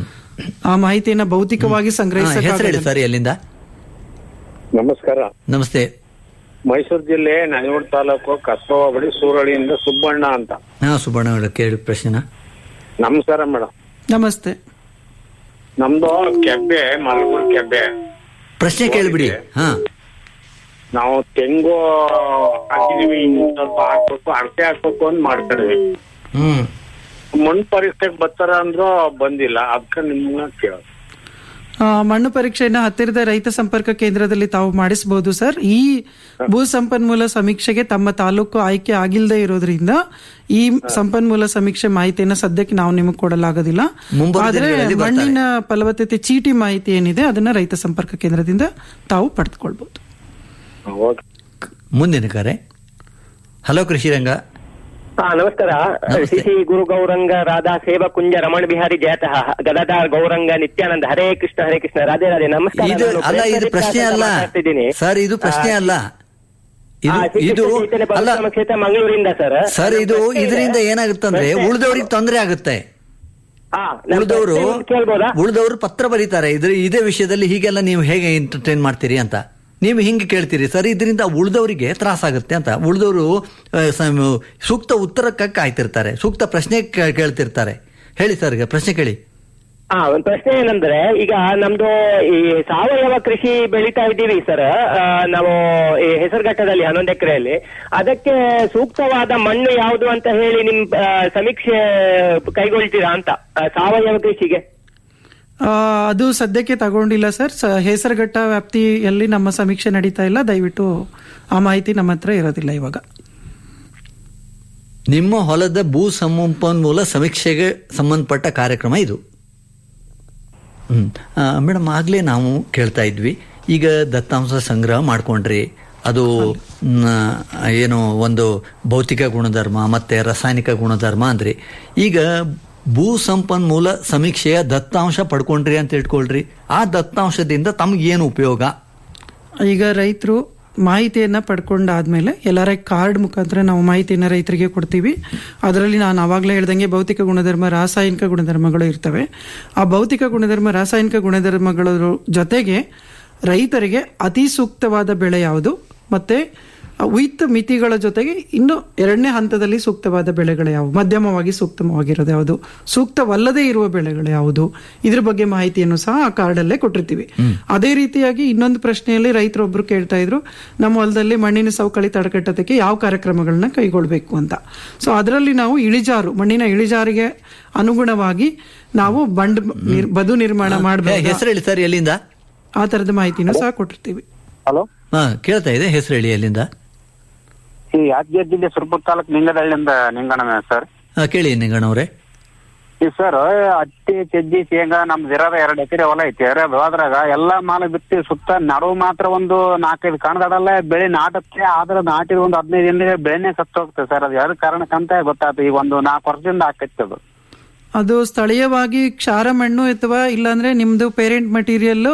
ಆ ಮಾಹಿತಿಯನ್ನ ಭೌತಿಕವಾಗಿ ಹೆಸರು ಹೇಳಿ ಸಂಗ್ರಹಿಸ ಸರ್ ಎಲ್ಲಿಂದ ನಮಸ್ಕಾರ ನಮಸ್ತೆ ಮೈಸೂರು ಜಿಲ್ಲೆ ನನೆಯೂರು ತಾಲೂಕು ಕಸ್ಬಾ ಬಳಿ ಸೂರಳಿಯಿಂದ ಸುಬ್ಬಣ್ಣ ಅಂತ ಹಾ ಸುಬ್ಬಣ್ಣ ಅವರ ಕೇಳಿ ಪ್ರಶ್ನೆನ ನಮಸ್ಕಾರ ಮೇಡಮ್ ನಮಸ್ತೆ ನಮ್ದು ಕೆಬ್ಬೆ ಮಲಗೂರು ಕೆಬ್ಬೆ ಪ್ರಶ್ನೆ ಕೇಳಿಬಿಡಿ ಹಾ ನಾವು ತೆಂಗು ಹಾಕಿದೀವಿ ಇನ್ನು ಸ್ವಲ್ಪ ಹಾಕ್ಬೇಕು ಅಳತೆ ಹಾಕ್ಬೇಕು ಅಂತ ಮಾಡ್ತಿದ್ವಿ ಹ್ಮ್ ಮಣ್ಣು ಪರೀಕ್ಷೆಗೆ ಬರ್ತಾರ ಅಂದ್ರು ಬಂದಿಲ್ಲ ಅದಕ್ಕೆ ನಿಮ್ಮನ್ನ ಕೇಳ ಆ, ಮಣ್ಣು ಪರೀಕ್ಷೆಯನ್ನ ಹತ್ತಿರದ ರೈತ ಸಂಪರ್ಕ ಕೇಂದ್ರದಲ್ಲಿ ತಾವು ಮಾಡಿಸಬಹುದು ಸರ್ ಈ ಭೂ ಸಂಪನ್ಮೂಲ ಸಮೀಕ್ಷೆಗೆ ತಮ್ಮ ತಾಲೂಕು ಆಯ್ಕೆ ಆಗಿಲ್ಲದೆ ಇರೋದ್ರಿಂದ ಈ ಸಂಪನ್ಮೂಲ ಸಮೀಕ್ಷೆ ಮಾಹಿತಿಯನ್ನ ಸದ್ಯಕ್ಕೆ ನಾವು ನಿಮಗೆ ಕೊಡಲಾಗೋದಿಲ್ಲ ಮುಂಬರುವ ಆದ್ರೆ ದಿನಗಳಲ್ಲಿ ಬರ್ತಾರೆ. ಮಣ್ಣಿನ ಫಲವತ್ತತೆ ಚೀಟಿ ಮಾಹಿತಿ ಏನಿದೆ ಅದನ್ನ ರೈತ ಸಂಪರ್ಕ ಕೇಂದ್ರದಿಂದ ತಾವು ಪಡೆದುಕೊಳ್ಬಹುದು ಮುಂದಿನ ಕರೆ ಹಲೋ ಕೃಷಿರಂಗ ಹಾ ನಮಸ್ಕಾರ ಶ್ರೀ ಶ್ರೀ ಗುರು ಗೌರಂಗ ರಾಧಾ ಸೇವ ಕುಂಜ ರಮಣ ಬಿಹಾರಿ ಜಯತಃ ಗದಾಧಾರ್ ಗೌರಂಗ ನಿತ್ಯಾನಂದ ಹರೇ ಕೃಷ್ಣ ಹರೇ ಕೃಷ್ಣ ರಾಧೆ ರಾಧೆ ನಮಸ್ಕಾರ ಇದು ನಾನು ಅಲ್ಲ ಇದು ಪ್ರಯತ್ನ ಪ್ರಶ್ನೆ ಅಲ್ಲ ಮಾತಾಡ್ತಿದ್ದೀನಿ. ಸರ್ ಇದು ಪ್ರಶ್ನೆ ಆ, ಅಲ್ಲ ಆ, ಇದು ಶ್ರೀ ಇದು ಕೃಷ್ಣ ಚೈತನ್ಯ ಅಲ್ಲ ಪರಶುರಾಮ ಕ್ಷೇತ್ರ ಮಂಗಳೂರಿಂದ ಸರ್ ಸರ್ ಇದು ಪ್ರಶ್ನೆ ಇದೆ. ಇದರಿಂದ ಏನಾಗುತ್ತಂದ್ರೆ ಪ್ರಶ್ನೆ- ಉಳಿದವ್ರಿಗೆ ತೊಂದರೆ ಆಗುತ್ತೆ ಹಾ, ನಾನು ಉಳಿದವರು ಪ್ರಶ್ನೆ ಒಂದು ಕೇಳ್ಬೋದಾ ಉಳಿದವರು ಪತ್ರ ಬರೀತಾರೆ ಇದ್ರ ಇದೇ ವಿಷಯದಲ್ಲಿ ಹೀಗೆಲ್ಲ ನೀವು ಹೇಗೆ ಎಂಟರ್ಟೈನ್ ಮಾಡ್ತೀರಿ ಅಂತ ನೀವು ಹಿಂಗೆ ಕೇಳ್ತೀರಿ ಸರ್ ಇದರಿಂದ ಉಳಿದವರಿಗೆ ತ್ರಾಸಾಗುತ್ತೆ ಅಂತ ಉಳಿದವರು ಸೂಕ್ತ ಉತ್ತರಕ್ಕೆ ಕಾಯ್ತಿರ್ತಾರೆ ಸೂಕ್ತ ಪ್ರಶ್ನೆ ಕೇ- ಕೇಳ್ತಿರ್ತಾರೆ ಹೇಳಿ ಸರ್ ಈಗ ಪ್ರಶ್ನೆ ಕೇಳಿ ಹಾ ಒಂದ್ ಪ್ರಶ್ನೆ ಏನಂದ್ರೆ ಈಗ ನಮ್ದು ಈ ಸಾವಯವ ಕೃಷಿ ಬೆಳಿತಾ ಇದ್ದೀವಿ ಸರ್ ಆ, ನಾವು ಈ ಹೆಸರುಘಟ್ಟದಲ್ಲಿ ಹನ್ನೊಂದು ಎಕರೆಯಲ್ಲಿ ಅದಕ್ಕೆ ಸೂಕ್ತವಾದ ಮಣ್ಣು ಯಾವುದು ಅಂತ ಹೇಳಿ ನಿಮ್ ಆ, ಸಮೀಕ್ಷೆ ಕೈಗೊಳ್ತೀರಾ ಅಂತ ಆ, ಸಾವಯವ ಕೃಷಿಗೆ ಆ, ಅದು ಸದ್ಯಕ್ಕೆ ತಗೊಂಡಿಲ್ಲ ಸರ್ ಸ- ಹೆಸರುಘಟ್ಟ ವ್ಯಾಪ್ತಿಯಲ್ಲಿ ನಮ್ಮ ಸಮೀಕ್ಷೆ ನಡೀತಾ ಇಲ್ಲ ದಯವಿಟ್ಟು ಆ ಮಾಹಿತಿ ನಮ್ಮ ಹತ್ರ ಇರೋದಿಲ್ಲ ಇವಾಗ ನಿಮ್ಮ ಹೊಲದ ಭೂ ಸಂಪನ್ಮೂಲ ಸಮೀಕ್ಷೆಗೆ ಸಂಬಂಧಪಟ್ಟ ಕಾರ್ಯಕ್ರಮ ಇದು ಹ್ಮ್ ಮೇಡಮ್ ಆಗಲೇ ನಾವು ಕೇಳ್ತಾ ಇದ್ವಿ ಈಗ ದತ್ತಾಂಶ ಸಂಗ್ರಹ ಮಾಡ್ಕೊಂಡ್ರಿ ಅದು ಮ್, ಏನು ಒಂದು ಭೌತಿಕ ಗುಣಧರ್ಮ ಮತ್ತೆ ರಾಸಾಯನಿಕ ಗುಣಧರ್ಮ ಅಂದ್ರಿ ಈಗ ಭೂ ಸಂಪನ್ಮೂಲ ಸಮೀಕ್ಷೆಯ ದತ್ತಾಂಶ ಪಡ್ಕೊಂಡ್ರಿ ಅಂತ ಇಟ್ಕೊಳ್ರಿ ಆ ದತ್ತಾಂಶದಿಂದ ತಮ್ಗೇನು ಉಪಯೋಗ ಈಗ ರೈತರು ಮಾಹಿತಿಯನ್ನ ಪಡ್ಕೊಂಡಾದ್ಮೇಲೆ ಎಲ್ಲರ ಕಾರ್ಡ್ ಮುಖಾಂತರ ನಾವು ಮಾಹಿತಿಯನ್ನ ರೈತರಿಗೆ ಕೊಡ್ತೀವಿ ಅದರಲ್ಲಿ ನಾನು ಆವಾಗಲೇ ಹೇಳ್ದಂಗೆ ಭೌತಿಕ ಗುಣಧರ್ಮ ರಾಸಾಯನಿಕ ಗುಣಧರ್ಮಗಳು ಇರ್ತವೆ ಆ ಭೌತಿಕ ಗುಣಧರ್ಮ ರಾಸಾಯನಿಕ ಗುಣಧರ್ಮಗಳ ಜೊತೆಗೆ ರೈತರಿಗೆ ಅತಿ ಸೂಕ್ತವಾದ ಬೆಳೆ ಯಾವುದು ಮತ್ತೆ ವಿತ್ ಮಿತಿಗಳ ಜೊತೆಗೆ ಇನ್ನು ಎರಡನೇ ಹಂತದಲ್ಲಿ ಸೂಕ್ತವಾದ ಬೆಳೆಗಳು ಯಾವುವು ಮಧ್ಯಮವಾಗಿ ಸೂಕ್ತವಾಗಿರೋದು ಯಾವುದು ಸೂಕ್ತವಲ್ಲದೆ ಇರುವ ಬೆಳೆಗಳು ಯಾವುದು ಇದ್ರ ಬಗ್ಗೆ ಮಾಹಿತಿಯನ್ನು ಸಹ ಆ ಕಾರ್ಡಲ್ಲೇ ಕೊಟ್ಟಿರ್ತೀವಿ ಅದೇ ರೀತಿಯಾಗಿ ಇನ್ನೊಂದು ಪ್ರಶ್ನೆಯಲ್ಲಿ ರೈತರೊಬ್ರು ಕೇಳ್ತಾ ಇದ್ರು ನಮ್ಮ ಹೊಲದಲ್ಲಿ ಮಣ್ಣಿನ ಸವಕಳಿ ತಡೆಗಟ್ಟೋದಕ್ಕೆ ಯಾವ ಕಾರ್ಯಕ್ರಮಗಳನ್ನ ಕೈಗೊಳ್ಬೇಕು ಅಂತ ಸೊ ಅದರಲ್ಲಿ ನಾವು ಇಳಿಜಾರು ಮಣ್ಣಿನ ಇಳಿಜಾರಿಗೆ ಅನುಗುಣವಾಗಿ ನಾವು ಬಂಡ್ ನಿರ್- ಬದು ನಿರ್ಮಾಣ ಮಾಡಬೇಕು ಹೆಸರು ಹೇಳಿ ಸರ್ ಎಲ್ಲಿಂದ ಆ ತರದ ಮಾಹಿತಿನೂ ಸಹ ಕೊಟ್ಟಿರ್ತೀವಿ ಹಲೋ ಹಾ ಕೇಳ್ತಾ ಇದೆ ಹೆಸರು ಹೇಳಿ ಎಲ್ಲಿಂದ ಈ ಯಾದಗಿರಿ ಜಿಲ್ಲೆ ಸುರಪುರ ತಾಲೂಕು ನಿಂಗದಹಳ್ಳಿಯಿಂದ ನಿಂಗಣ್ಣ ಸರ್ ಹಾ, ಕೇಳಿ ನಿಂಗಣ್ಣವ್ರೆ ಈ ಸರ್ ಹತ್ತಿ ಸಜ್ಜಿ ಶೇಂಗಾ ನಮ್ದು ಇರೋದ ಎರಡು ಎಕರೆ ಹೊಲ ಐತಿ ಇರೋದು ಅದ್ರಾಗ ಎಲ್ಲಾ ಮಾಲ ಬಿತ್ತಿ ಸುತ್ತ ನಡುವು ಮಾತ್ರ ಒಂದು ನಾಲ್ಕೈದು ಕಣದಡಲ್ಲ ಬೆಳೆ ನಾಟಕ್ಕೆ ಆದ್ರ ನಾಟಿದ ಒಂದು ಹದಿನೈದು ದಿನ ಬೆಳೆನೇ ಸತ್ತು ಹೋಗ್ತದೆ ಸರ್ ಅದು ಯಾವ್ದು ಕಾರಣಕ್ಕಂತ ಗೊತ್ತಾಯ್ತು ಈಗ ಒಂದು ನಾಲ್ಕು ವರ್ಷದಿಂದ ಆಕೈತಿ ಅದು ಅದು ಸ್ಥಳೀಯವಾಗಿ ಕ್ಷಾರ ಮಣ್ಣು ಅಥವಾ ಇಲ್ಲಾಂದ್ರೆ ನಿಮ್ದು ಪೇರೆಂಟ್ ಮಟೀರಿಯಲ್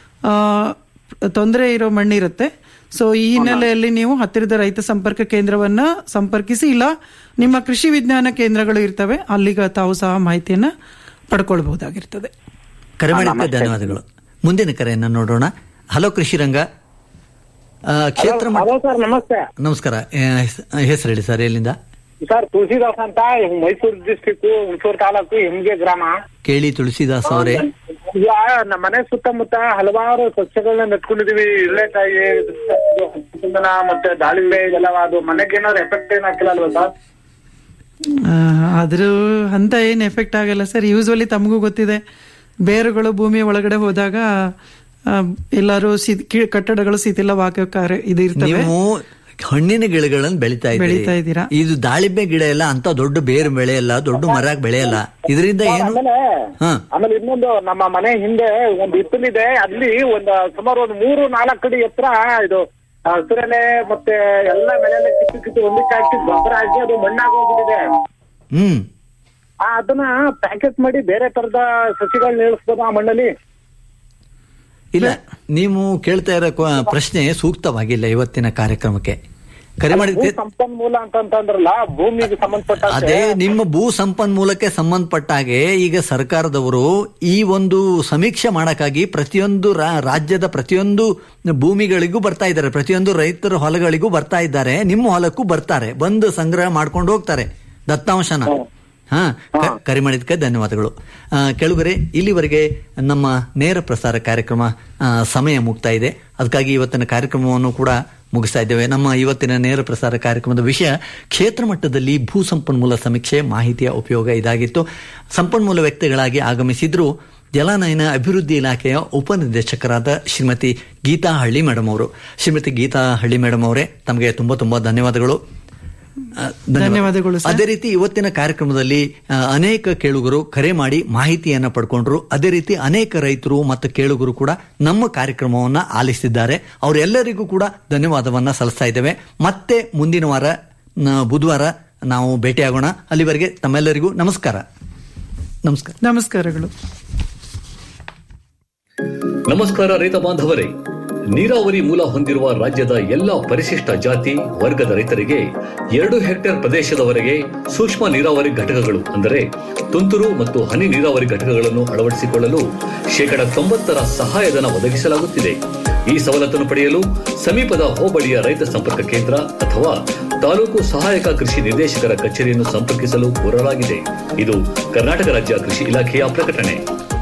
ತೊಂದರೆ ಇರೋ ಮಣ್ಣಿರುತ್ತೆ ಸೊ ಈ ಹಿನ್ನೆಲೆಯಲ್ಲಿ ನೀವು ಹತ್ತಿರದ ರೈತ ಸಂಪರ್ಕ ಕೇಂದ್ರವನ್ನ ಸಂಪರ್ಕಿಸಿ ಇಲ್ಲ ನಿಮ್ಮ ಕೃಷಿ ವಿಜ್ಞಾನ ಕೇಂದ್ರಗಳು ಇರ್ತವೆ ಅಲ್ಲಿಗ ತಾವು ಸಹ ಮಾಹಿತಿಯನ್ನ ಪಡ್ಕೊಳ್ಬಹುದಾಗಿರ್ತದೆ ಕರೆ ಮಾಡಿದ್ದಕ್ಕೆ ಧನ್ಯವಾದಗಳು ಮುಂದಿನ ಕರೆಯನ್ನು ನೋಡೋಣ ಹಲೋ ಕೃಷಿ ರಂಗ ಆ, ಕ್ಷೇತ್ರ ಮಟ್ಟ- ಹಲೋ ಸರ್ ನಮಸ್ತೆ ನಮಸ್ಕಾರ ಹೆಸರು ಹೇಳಿ ಸರ್ ಎಲ್ಲಿಂದ ಸರ್ ತುಳಸಿದಾಸ್ ಅಂತ ಮೈಸೂರು ಡಿಸ್ಟಿಕ್ ಹುಣಸೂರು ತಾಲೂಕು ಹೆಮ್ಗೆ ಗ್ರಾಮ ಕೇಳಿ ತುಳಸಿದಾಸ್ ಅವರೇ ಈಗ ನಮ್ಮ ಮನೆ ಸುತ್ತಮುತ್ತ ಹಲವಾರು ಸಸ್ಯಗಳನ್ನ ನೆಟ್ಕೊಂಡಿದೀವಿ ಇಳ್ಳೆಕಾಯಿ ಚಂದನ ಮತ್ತೆ ದಾಳಿಂಬೆ ಇದೆಲ್ಲ ಅದು ಮನೆಗೆ ಏನಾದ್ರು ಎಫೆಕ್ಟ್ ಏನ್ ಹಾಕಿಲ್ಲ ಅಲ್ವಾ ಸರ್ ಆ, ಅದ್ರ ಅಂತ ಏನು ಎಫೆಕ್ಟ್ ಆಗಲ್ಲ ಸರ್ ಯೂಸ್ವಲಿ ತಮಗೂ ಗೊತ್ತಿದೆ ಬೇರುಗಳು ಭೂಮಿಯ ಒಳಗಡೆ ಹೋದಾಗ ಆ, ಎಲ್ಲರೂ ಸಿ- ಕಿ- ಕಟ್ಟಡಗಳು ಶಿಥಿಲವಾಗೋ ಕಾರ್ಯ ಇದು ಇರ್ತವೆ ನೀವು ಹಣ್ಣಿನ ಗಿಡಗಳನ್ನು ಬೆಳಿತಾ ಬೆಳಿತಾ ಇದ್ದೀರಿ ಇದ್ದೀರಾ. ಇದು ದಾಳಿಂಬೆ ಗಿಡ ಎಲ್ಲ ಅಂತ ದೊಡ್ಡ ಬೇರು ಬೆಳೆಯಲ್ಲ ದೊಡ್ಡ ಮರ ಬೆಳೆಯಲ್ಲ ಇದರಿಂದ ಏನು ಆಮೇಲೆ ಹಾ ಆಮೇಲೆ ಇನ್ನೊಂದು ನಮ್ಮ ಮನೆ ಹಿಂದೆ ಒಂದು ಹಿತ್ತಲಿದೆ ಅಲ್ಲಿ ಒಂದು ಸುಮಾರು ಒಂದು ಮೂರು ನಾಲ್ಕು ಅಡಿ ಎತ್ತರ ಇದು ಹಸಿರೆಲೆ ಮತ್ತೆ ಎಲ್ಲ ಬೆಳೆಲ್ಲ ಕಿತ್ತು ಕಿತ್ತು ಒಂದಕ್ಕೆ ಹಾಕಿ ಗೊಬ್ಬರ ಹಾಕಿ ಅದು ಮಣ್ಣಾಗಿ ಹೋಗ್ಬಿಟ್ಟಿದೆ ಹ್ಮ್ ಆ, ಅದನ್ನ ಪ್ಯಾಕೆಟ್ ಮಾಡಿ ಬೇರೆ ತರದ ಸಸಿಗಳನ್ನ ಇಳಿಸ್ಬೋದು ಆ ಮಣ್ಣಲ್ಲಿ ಇಲ್ಲ ನೀವು ಕೇಳ್ತಾ ಇರೋ ಕ್ವ- ಪ್ರಶ್ನೆ ಸೂಕ್ತವಾಗಿಲ್ಲ ಇವತ್ತಿನ ಕಾರ್ಯಕ್ರಮಕ್ಕೆ ಕರೆ ಮಾಡಿದ್ಕೆ ಭೂ ಸಂಪನ್ಮೂಲ ಅಂತಂತಂದ್ರಲ್ಲ ಭೂಮಿಗೆ ಸಂಬಂಧಪಟ್ಟ ಅದೇ ನಿಮ್ಮ ಭೂ ಸಂಪನ್ಮೂಲಕ್ಕೆ ಸಂಬಂಧಪಟ್ಟ ಹಾಗೆ ಈಗ ಸರ್ಕಾರದವರು ಈ ಒಂದು ಸಮೀಕ್ಷೆ ಮಾಡಕ್ಕಾಗಿ ಪ್ರತಿಯೊಂದು ರಾ- ರಾಜ್ಯದ ಪ್ರತಿಯೊಂದು ಭೂಮಿಗಳಿಗೂ ಬರ್ತಾ ಇದ್ದಾರೆ ಪ್ರತಿಯೊಂದು ರೈತರ ಹೊಲಗಳಿಗೂ ಬರ್ತಾ ಇದ್ದಾರೆ ನಿಮ್ಮ ಹೊಲಕ್ಕೂ ಬರ್ತಾರೆ ಬಂದು ಸಂಗ್ರಹ ಮಾಡ್ಕೊಂಡು ಹೋಗ್ತಾರೆ ದತ್ತಾಂಶನ ಹಾ ಕ- ಕರೆ ಮಾಡಿದ್ದಕ್ಕೆ ಧನ್ಯವಾದಗಳು ಆ, ಕೆಳಗರೆ ಇಲ್ಲಿವರೆಗೆ ನಮ್ಮ ನೇರ ಪ್ರಸಾರ ಕಾರ್ಯಕ್ರಮ ಆ, ಸಮಯ ಮುಗ್ತಾ ಇದೆ ಅದಕ್ಕಾಗಿ ಇವತ್ತಿನ ಕಾರ್ಯಕ್ರಮವನ್ನು ಕೂಡ ಮುಗಿಸ್ತಾ ಇದ್ದೇವೆ ನಮ್ಮ ಇವತ್ತಿನ ನೇರ ಪ್ರಸಾರ ಕಾರ್ಯಕ್ರಮದ ವಿಷಯ ಕ್ಷೇತ್ರ ಮಟ್ಟದಲ್ಲಿ ಭೂ ಸಂಪನ್ಮೂಲ ಸಮೀಕ್ಷೆ ಮಾಹಿತಿಯ ಉಪಯೋಗ ಇದಾಗಿತ್ತು ಸಂಪನ್ಮೂಲ ವ್ಯಕ್ತಿಗಳಾಗಿ ಆಗಮಿಸಿದ್ರು ಜಲಾನಯನ ಅಭಿವೃದ್ಧಿ ಇಲಾಖೆಯ ಉಪನಿರ್ದೇಶಕರಾದ ಶ್ರೀಮತಿ ಗೀತಾ ಹಳ್ಳಿ ಮೇಡಮ್ ಅವರು ಶ್ರೀಮತಿ ಗೀತಾ ಹಳ್ಳಿ ಮೇಡಮ್ ಅವರೇ ತಮಗೆ ತುಂಬಾ ತುಂಬಾ ಧನ್ಯವಾದಗಳು ಆ, ಧನ್ಯವಾದಗಳು ಸರ್. ಅದೇ ರೀತಿ ಇವತ್ತಿನ ಕಾರ್ಯಕ್ರಮದಲ್ಲಿ ಆ, ಅನೇಕ ಕೇಳುಗರು ಕರೆ ಮಾಡಿ ಮಾಹಿತಿಯನ್ನ ಪಡ್ಕೊಂಡ್ರು ಅದೇ ರೀತಿ ಅನೇಕ ರೈತರು ಮತ್ತು ಕೇಳುಗರು ಕೂಡ ನಮ್ಮ ಕಾರ್ಯಕ್ರಮವನ್ನ ಆಲಿಸಿದ್ದಾರೆ ಅವರೆಲ್ಲರಿಗೂ ಕೂಡ ಧನ್ಯವಾದವನ್ನ ಸಲ್ಲಿಸ್ತಾ ಇದ್ದೇವೆ ಮತ್ತೆ ಮುಂದಿನ ವಾರ ನ- ಬುಧವಾರ ನಾವು ಭೇಟಿಯಾಗೋಣ ಅಲ್ಲಿವರೆಗೆ ತಮ್ಮೆಲ್ಲರಿಗೂ ನಮಸ್ಕಾರ ನಮಸ್ಕಾರ ನಮಸ್ಕಾರಗಳು ನಮಸ್ಕಾರ ರೈತ ಬಾಂಧವರೇ ನೀರಾವರಿ ಮೂಲ ಹೊಂದಿರುವ ರಾಜ್ಯದ ಎಲ್ಲಾ ಪರಿಶಿಷ್ಟ ಜಾತಿ ವರ್ಗದ ರೈತರಿಗೆ ಎರಡು ಹೆಕ್ಟೇರ್ ಪ್ರದೇಶದವರೆಗೆ ಸೂಕ್ಷ್ಮ ನೀರಾವರಿ ಘಟಕಗಳು ಅಂದರೆ ತುಂತುರು ಮತ್ತು ಹನಿ ನೀರಾವರಿ ಘಟಕಗಳನ್ನು ಅಳವಡಿಸಿಕೊಳ್ಳಲು ಶೇಕಡ ತೊಂಬತ್ತರ ಸಹಾಯಧನ ಒದಗಿಸಲಾಗುತ್ತಿದೆ ಈ ಸವಲತ್ತನ್ನು ಪಡೆಯಲು ಸಮೀಪದ ಹೋಬಳಿಯ ರೈತ ಸಂಪರ್ಕ ಕೇಂದ್ರ ಅಥವಾ ತಾಲೂಕು ಸಹಾಯಕ ಕೃಷಿ ನಿರ್ದೇಶಕರ ಕಚೇರಿಯನ್ನು ಸಂಪರ್ಕಿಸಲು ಕೋರಲಾಗಿದೆ ಇದು ಕರ್ನಾಟಕ ರಾಜ್ಯ ಕೃಷಿ ಇಲಾಖೆಯ ಪ್ರಕಟಣೆ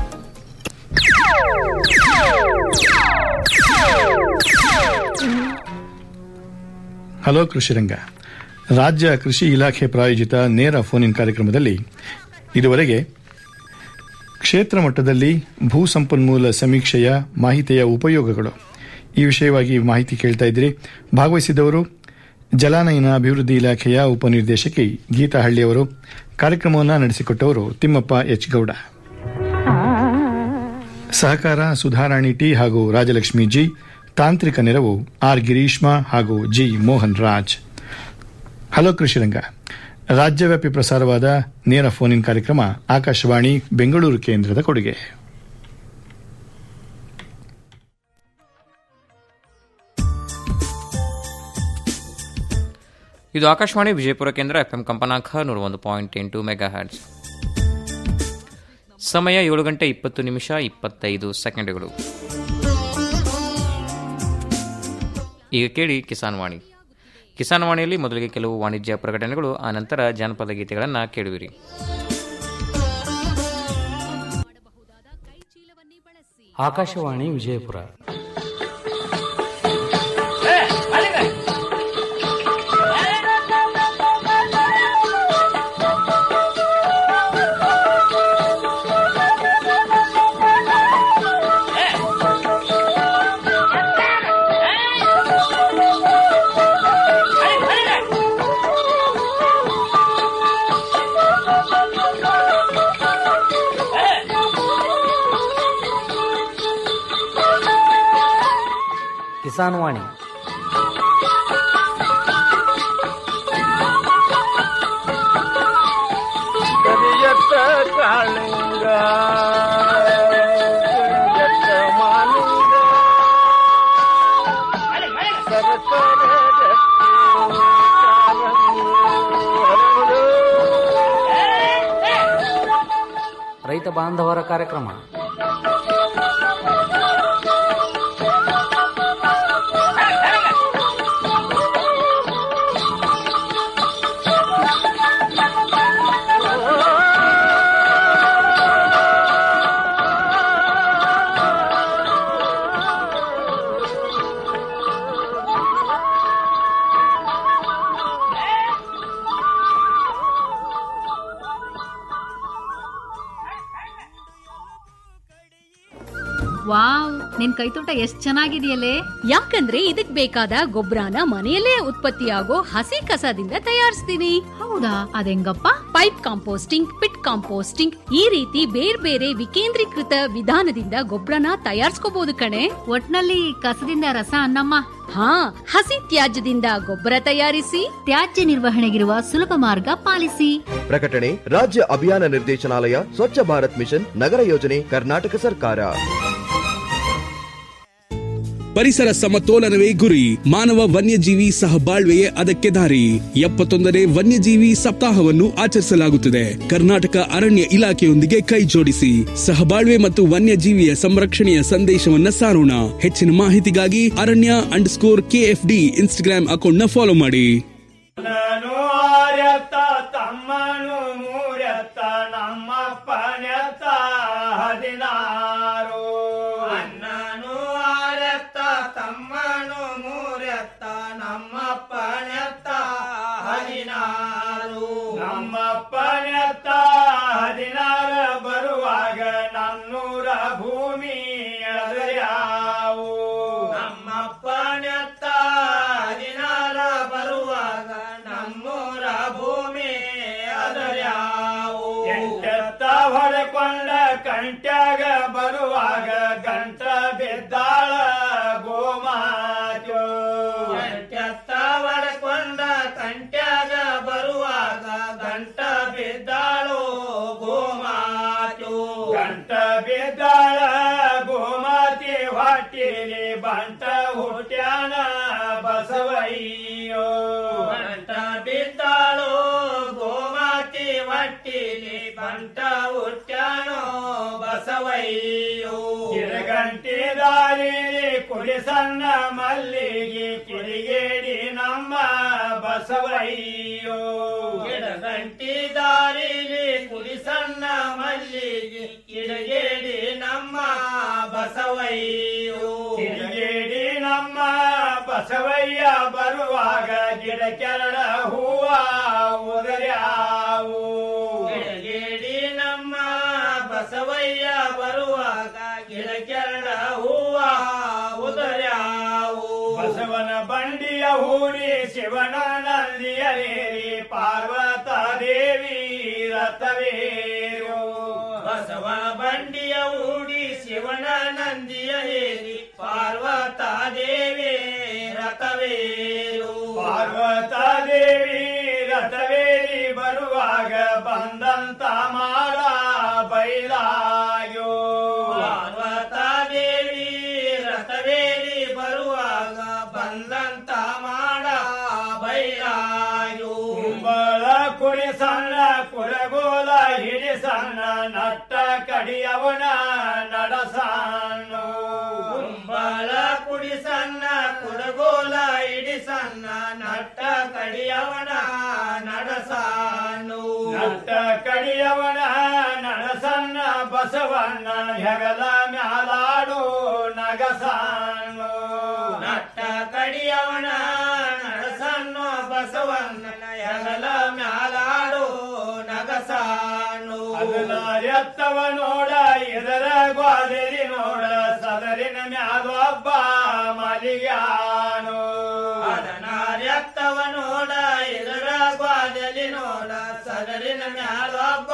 ಹಲೋ ಕೃಷಿರಂಗ ರಾಜ್ಯ ಕೃಷಿ ಇಲಾಖೆ ಪ್ರಾಯೋಜಿತ ನೇರ ಫೋನ್ ಇನ್ ಕಾರ್ಯಕ್ರಮದಲ್ಲಿ ಇದುವರೆಗೆ ಕ್ಷೇತ್ರ ಮಟ್ಟದಲ್ಲಿ ಭೂ ಸಂಪನ್ಮೂಲ ಸಮೀಕ್ಷೆಯ ಮಾಹಿತಿಯ ಉಪಯೋಗಗಳು ಈ ವಿಷಯವಾಗಿ ಮಾಹಿತಿ ಕೇಳ್ತಾ ಇದ್ದೀರಿ ಭಾಗವಹಿಸಿದವರು ಜಲಾನಯನ ಅಭಿವೃದ್ಧಿ ಇಲಾಖೆಯ ಉಪನಿರ್ದೇಶಕಿ ಗೀತಾ ಹಳ್ಳಿಯವರು ಕಾರ್ಯಕ್ರಮವನ್ನು ನಡೆಸಿಕೊಟ್ಟವರು ತಿಮ್ಮಪ್ಪ ಎಚ್ ಗೌಡ ಸಹಕಾರ ಸುಧಾರಾಣಿ ಟಿ ಹಾಗೂ ರಾಜಲಕ್ಷ್ಮಿ ಜಿ ತಾಂತ್ರಿಕ ನೆರವು ಆರ್ ಗಿರೀಶ್ಮಾ ಹಾಗೂ ಜಿ ಮೋಹನ್ ರಾಜ್ ಹಲೋ ಕೃಷಿರಂಗ ರಾಜ್ಯವ್ಯಾಪಿ ಪ್ರಸಾರವಾದ ನೇರ ಫೋನ್ ಇನ್ ಕಾರ್ಯಕ್ರಮ ಆಕಾಶವಾಣಿ ಬೆಂಗಳೂರು ಕೇಂದ್ರದ ಕೊಡುಗೆ ಇದು ಆಕಾಶವಾಣಿ ವಿಜಯಪುರ ಕೇಂದ್ರ ಎಫ್ಎಂ ಕಂಪನಾಂಕ ನೂರ ಒಂದು ಪಾಯಿಂಟ್ ಎಂಟು ಮೆಗಾ ಹ್ಯಾಟ್ಸ್ ಸಮಯ ಏಳು ಗಂಟೆ ಇಪ್ಪತ್ತು ನಿಮಿಷ ಇಪ್ಪತ್ತೈದು ಸೆಕೆಂಡ್ಗಳು ಈಗ ಕೇಳಿ ಕಿಸಾನ್ ವಾಣಿ ಕಿಸಾನ್ ವಾಣಿಯಲ್ಲಿ ಮೊದಲಿಗೆ ಕೆಲವು ವಾಣಿಜ್ಯ ಪ್ರಕಟಣೆಗಳು ಆನಂತರ ಜಾನಪದ ಗೀತೆಗಳನ್ನು ಕೇಳುವಿರಿ ಆಕಾಶವಾಣಿ ವಿಜಯಪುರ ಕಿಸಾನ್ ವಾಣಿ ಕರಿಯತ್ತ ಕಾಳಿಂಗ ಕರಿಯತ್ತ ಮಾಲಿಂಗ ಸರಸರ ರಕ್ತಿ ಕಾರಂಗಿ ಹರಡು. ರೈತ ಬಾಂಧವರ ಕಾರ್ಯಕ್ರಮ ವಾವ್ ನಿನ್ ಕೈತೋಟ ಎಷ್ಟ್ ಚೆನ್ನಾಗಿದೆಯಲ್ಲೇ ಯಾಕಂದ್ರೆ ಇದಕ್ ಬೇಕಾದ ಗೊಬ್ಬರನ ಮನೆಯಲ್ಲೇ ಉತ್ಪತ್ತಿಯಾಗೋ ಹಸಿ ಕಸದಿಂದ ತಯಾರಿಸ್ತೀನಿ ಹೌದಾ ಅದೆಂಗಪ್ಪ ಪೈಪ್ ಕಾಂಪೋಸ್ಟಿಂಗ್ ಪಿಟ್ ಕಾಂಪೋಸ್ಟಿಂಗ್ ಈ ರೀತಿ ಬೇರೆ ಬೇರೆ ವಿಕೇಂದ್ರೀಕೃತ ವಿಧಾನದಿಂದ ಗೊಬ್ಬರನ ತಯಾರಿಸ್ಕೋಬಹುದು ಕಣೆ ಒಟ್ನಲ್ಲಿ ಕಸದಿಂದ ರಸ ಅನ್ನಮ್ಮ ಹಾ ಹಸಿ ತ್ಯಾಜ್ಯದಿಂದ ಗೊಬ್ಬರ ತಯಾರಿಸಿ ತ್ಯಾಜ್ಯ ನಿರ್ವಹಣೆಗಿರುವ ಸುಲಭ ಮಾರ್ಗ ಪಾಲಿಸಿ ಪ್ರಕಟಣೆ ರಾಜ್ಯ ಅಭಿಯಾನ ನಿರ್ದೇಶನಾಲಯ ಸ್ವಚ್ಛ ಭಾರತ್ ಮಿಷನ್ ನಗರ ಯೋಜನೆ ಕರ್ನಾಟಕ ಸರ್ಕಾರ ಪರಿಸರ ಸಮತೋಲನವೇ ಗುರಿ ಮಾನವ ವನ್ಯಜೀವಿ ಸಹಬಾಳ್ವೆಯೇ ಅದಕ್ಕೆ ದಾರಿ ಎಪ್ಪತ್ತೊಂದನೇ ವನ್ಯಜೀವಿ ಸಪ್ತಾಹವನ್ನು ಆಚರಿಸಲಾಗುತ್ತಿದೆ ಕರ್ನಾಟಕ ಅರಣ್ಯ ಇಲಾಖೆಯೊಂದಿಗೆ ಕೈ ಜೋಡಿಸಿ ಸಹಬಾಳ್ವೆ ಮತ್ತು ವನ್ಯಜೀವಿಯ ಸಂರಕ್ಷಣೆಯ ಸಂದೇಶವನ್ನ ಸಾರೋಣ ಹೆಚ್ಚಿನ ಮಾಹಿತಿಗಾಗಿ ಅರಣ್ಯ underscore KFD Instagram account ನ ಫಾಲೋ ಮಾಡಿ ಆರ್ಯತ್ತ ತಮ್ಮನು ಮೂರ್ಯತ್ತ ನಮ್ಮಪ್ಪನೆತ್ತ ಹದಿನಾರು ಅಣ್ಣನು ಆರ್ಯತ್ತ ತಮ್ಮನು ಮೂರ್ಯತ್ತ ನಮ್ಮಪ್ಪನೆತ್ತ ಹದಿನಾರು ನಮ್ಮಪ್ಪನೆತ್ತ ಹದಿನಾರ ಬರುವಾಗ ನನ್ನೂರ ಭೂಮಿ ಅದರ್ಯಾವು ನಮ್ಮಪ್ಪನೆತ್ತ ಹದಿನಾರ ಬರುವಾಗ ನಮ್ಮೂರ ಭೂಮಿ ಅದರ್ಯಾವು ಎಂಟೆತ್ತ ಹೊಡೆಕೊಂಡ ಕಂಟ್ಯಾಗ ಬರುವಾಗ ಗಂಟ ಬಿದ್ದಾಳ ಗೋಮಾಜು ಎಂಟೆತ್ತ ಹೊಡೆಕೊಂಡ ಕಂಟ್ಯಾಗ ಬರುವಾಗ ಗಂಟ ಬಿದ್ದಾಳು ಗೋಮಾತು ಗಂಟ ಬಿದ್ದಾಳ ಗೋಮಾತಿ ಹೊಟ್ಟಿಲಿ ಬಂಟ ಹುಟ್ಯಾನ ಬಸವಯ್ಯೋ ಬಂಟ ಬಿದ್ದಾಳು ಗೋಮಾತಿ ಹೊಟ್ಟಿಲಿ ಬಂಟ ಹುಟ್ಯಾನೋ ಬಸವಯ್ಯೋ ಗಿಡಗಂಟಿ ದಾರಿಲಿ ಕುಡಿಸಣ್ಣ ಮಲ್ಲಿಗೆ ಕಿಡಿಗೇಡಿ ನಮ್ಮ ಬಸವಯ್ಯೋ ಗಿಡಗಂಟಿ ದಾರಿಲಿ ಕುಡಿಸಣ್ಣ ಮಲ್ಲಿಗೆ ಕಿಡಿಗೇಡಿ ನಮ್ಮ ಬಸವಯ್ಯೋ ಕಿಡಿಗೇಡಿ ನಮ್ಮ ಬಸವಯ್ಯ ಬರುವಾಗ ಗಿಡ ಕೆರಳ ಹೂವ ಉದರ್ಯಾವು ಗಿಡಗೇಡಿ ನಮ್ಮ ಬಸವಯ್ಯ ಬರುವಾಗ ಗಿಡ ಕೆರಳ ಹೂವ ಉದರ್ಯಾವು ಬಸವನ ಬಂಡಿಯ ಹೂಡಿ ಶಿವನ ನಂದಿಯರೇರಿ ಪಾರ್ವತ ದೇವಿ ರಥವೇರು ಬಸವನ ಬಂಡಿಯ ಹೂಡಿ ಶಿವನ ನಂದಿಯ ಹೇರಿ ಪಾರ್ವತ ದೇವಿ ರಥವೇರು ಪಾರ್ವತ ದೇವಿ ರಥವೇರಿ ಬರುವಾಗ ಬಂದಂತ ಮಾಡ ಬೈಲಾಯೋ ಪಾರ್ವತ ದೇವಿ ರಥವೇರಿ ಬರುವಾಗ ಬಂದಂತ ಮಾಡ ಬೈಲಾಯೋ ಕುಂಬಳ ಕುಡಿ ಸಣ್ಣ ಕುರಗೋಲ ಹಿಡಿ ಸಣ್ಣ ನಟ್ಟ ಕಡಿಯವನ ನಡಸಾನು ಕುಂಬಳ ಕುಡಿ ಸಣ್ಣ ಕುರಗೋಲ ಹಿಡಿ ಸಣ್ಣ ನಟ್ಟ ಕಡಿಯವನ ನಡಸಾನು ನಟ್ಟ ಕಡಿಯವನ ನಡಸಣ್ಣ ಬಸವಣ್ಣ ಹೆಗಲ ಮ್ಯಾಲಾಡು ನಗಸಾನು ನಟ್ಟ ಕಡಿಯವನ ನಡಸಣ್ಣು ಬಸವಣ್ಣನ ಹೆಗಲ ಮ್ಯಾಲಾಡು ನಗಸಾನು ಅದಲ ಎತ್ತವ ನೋಡ ಇದರ ಗ್ವಾದರಿ ನೋಡ ಸದರಿನ ಮ್ಯಾಲೊಬ್ಬ ಮಲಿಯಾನು ಅದನ ಎತ್ತವ ನೋಡ ಇದರ ಗ್ವಾದಲಿ ನೋಡ ಸದರಿನ ಮ್ಯಾಲೊಬ್ಬ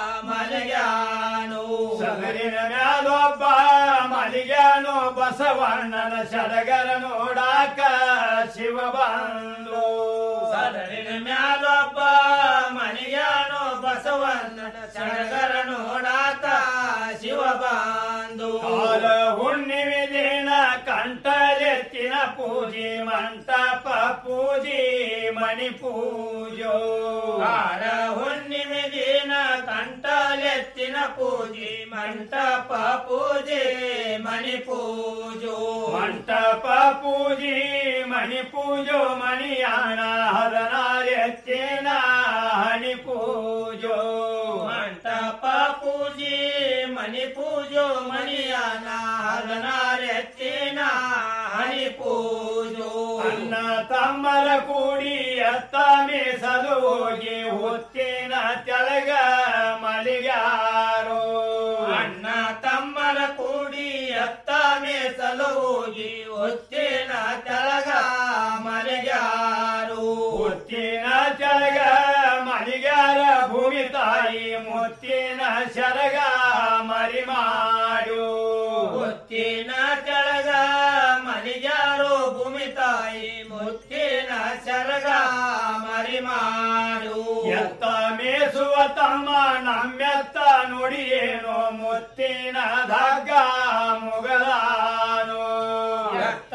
ಮಲಿಯಾನು ಸದರಿನ ಮ್ಯಾಲೊಬ್ಬ ಮಲಿಯಾನು ಬಸವಣ್ಣನ ಸಡಗರ ನೋಡಾಕ ಶಿವ ಬಂದು ಸದರಿನ ಮ್ಯಾಲೊಬ್ಬ ಮಲಿಯಾನು ಬಸವಣ್ಣನ ಸಡಗರ ನೋಡಾಕ ಶಿವ ಬಂದು ಹುಣ್ಣಿಮೆ ದಿನ ಕಂಠಲೆತ್ತಿನ ಪೂಜೆ ಮಂಟಪ ಪೂಜೆ ಮಣಿ ಪೂಜೋ ಕಾಡ ಹುಣ್ಣಿಮೆ ದಿನ ಕಂಠಲೆತ್ತಿನ ಪೂಜೆ ಮಂಟಪ ಪೂಜೆ ಮಣಿ ಪೂಜೋ ಮಂಟಪ ಪೂಜೆ ಮಣಿ ಪೂಜೋ ಮಣಿಯಾಣ ಹದನಾರೆತ್ತಿನ ಹಣಿ ಪೂಜೋ ಮಂಟಪ ಪೂಜೆ ಮಣಿ ಪೂಜೋ ಮಣಿಯಾನ ಹದನಾರೆತ್ತಿನ ಹಣಿ ಪೂಜೋ ಅನ್ನ ತಮ್ಮರ ಕೂಡಿ ಅತ್ತ ಮೀಸಲು ಹೋಗಿ ಹುತ್ತಿನ ತೆಳಗ ಮಲಿಗಾರೋ ಅಣ್ಣ ತಮ್ಮರ ಕೂಡಿ ಅತ್ತ ಮೀಸಲು ಹೋಗಿ ಹುತ್ತಿನ ತೆಳಗ ಮಲಿಗಾರು ಹುತ್ತಿನ ತೆಳಗ ಮಲಿಗಾರ ಭೂಮಿ ತಾಯಿ ಮುತ್ತಿನ ಶರಗ ಮರಿ ಮಾಡು ಮುತ್ತಿನ ಕೆಳಗ ಮಲಿಗಾರು ಭೂಮಿ ತಾಯಿ ಮುತ್ತಿನ ಶರಗ ಮರಿ ಮಾಡು ಎತ್ತ ಮೇಸುವ ತಮ್ಮ ನಮ್ಮೆತ್ತ ನುಡಿಯೇನು ಮುತ್ತಿನ ಧಗ್ಗ ಮುಗಲಾನು ಎತ್ತ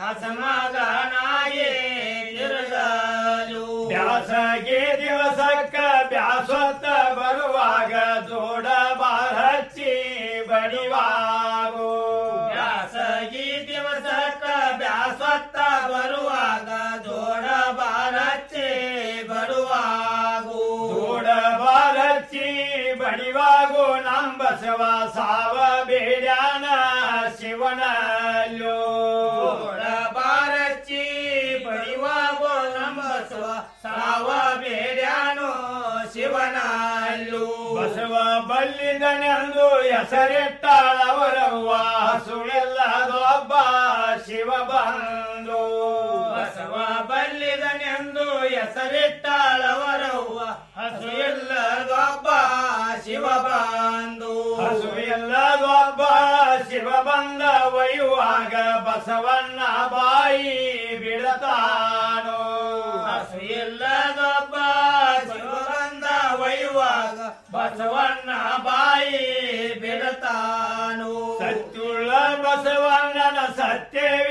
ಸಮಾಧಾನಾಗಿ ತಿರುಗಲು ಬ್ಯಾಸಗೆ ದಿವಸಕ್ಕ ಬ್ಯಾಸೊತ್ತ ಬರುವಾಗ ಜೋಡ ಬಾರ ಹಚ್ಚಿ ಬಡಿವಾಗು ಬ್ಯಾಸಗಿ ದಿವಸಕ್ಕ ಬ್ಯಾಸೊತ್ತ ಬರುವಾಗ ಜೋಡ ಬಾರ ಹಚ್ಚಿ ಬರುವಾಗು ಜೋಡ ಬಾರ ಹಚ್ಚಿ ಬಡಿವಾಗು ನಂಬಸವ ಸಾವ ಬೇಡ್ಯಾನ ಶಿವನಲ್ಲೋ ಜೋಡ ಬಾರಚ್ಚಿ ಬಡಿವಾಗೋ ನಂಬಸವ ಸಾವ ಬೇಡ್ಯಾನೋ ಶಿವನಲ್ಲೂ ಬಸವ ಬಲ್ಲಿದನೆಂದು ಹೆಸರಿಟ್ಟಾಳವರವ್ವ ಸುಳ್ಳೆಲ್ಲದೊಬ್ಬ ಶಿವ ಬಂದು ಬಸವ ಬಲ್ಲಿದನೆಂದು ಹೆಸರಿಟ್ಟಾಳವರವ್ವ ಹಸು ಎಲ್ಲದೊಬ್ಬ ಶಿವ ಬಂದು ಹಸು ಎಲ್ಲದೊಬ್ಬ ಶಿವ ಬಂದ ಒಯ್ಯುವಾಗ ಬಸವಣ್ಣ ಬಾಯಿ ಬಿಡತಾನೋ ಹಸು ಎಲ್ಲದೊಬ್ಬ ಶಿವ ಬಂದ ಒಯ್ಯುವಾಗ ಬಸವಣ್ಣ ಬಾಯಿ ಬಿಡತಾನು ಸತ್ಯುಳ್ಳ ಬಸವಣ್ಣನ ಸತ್ಯವೇ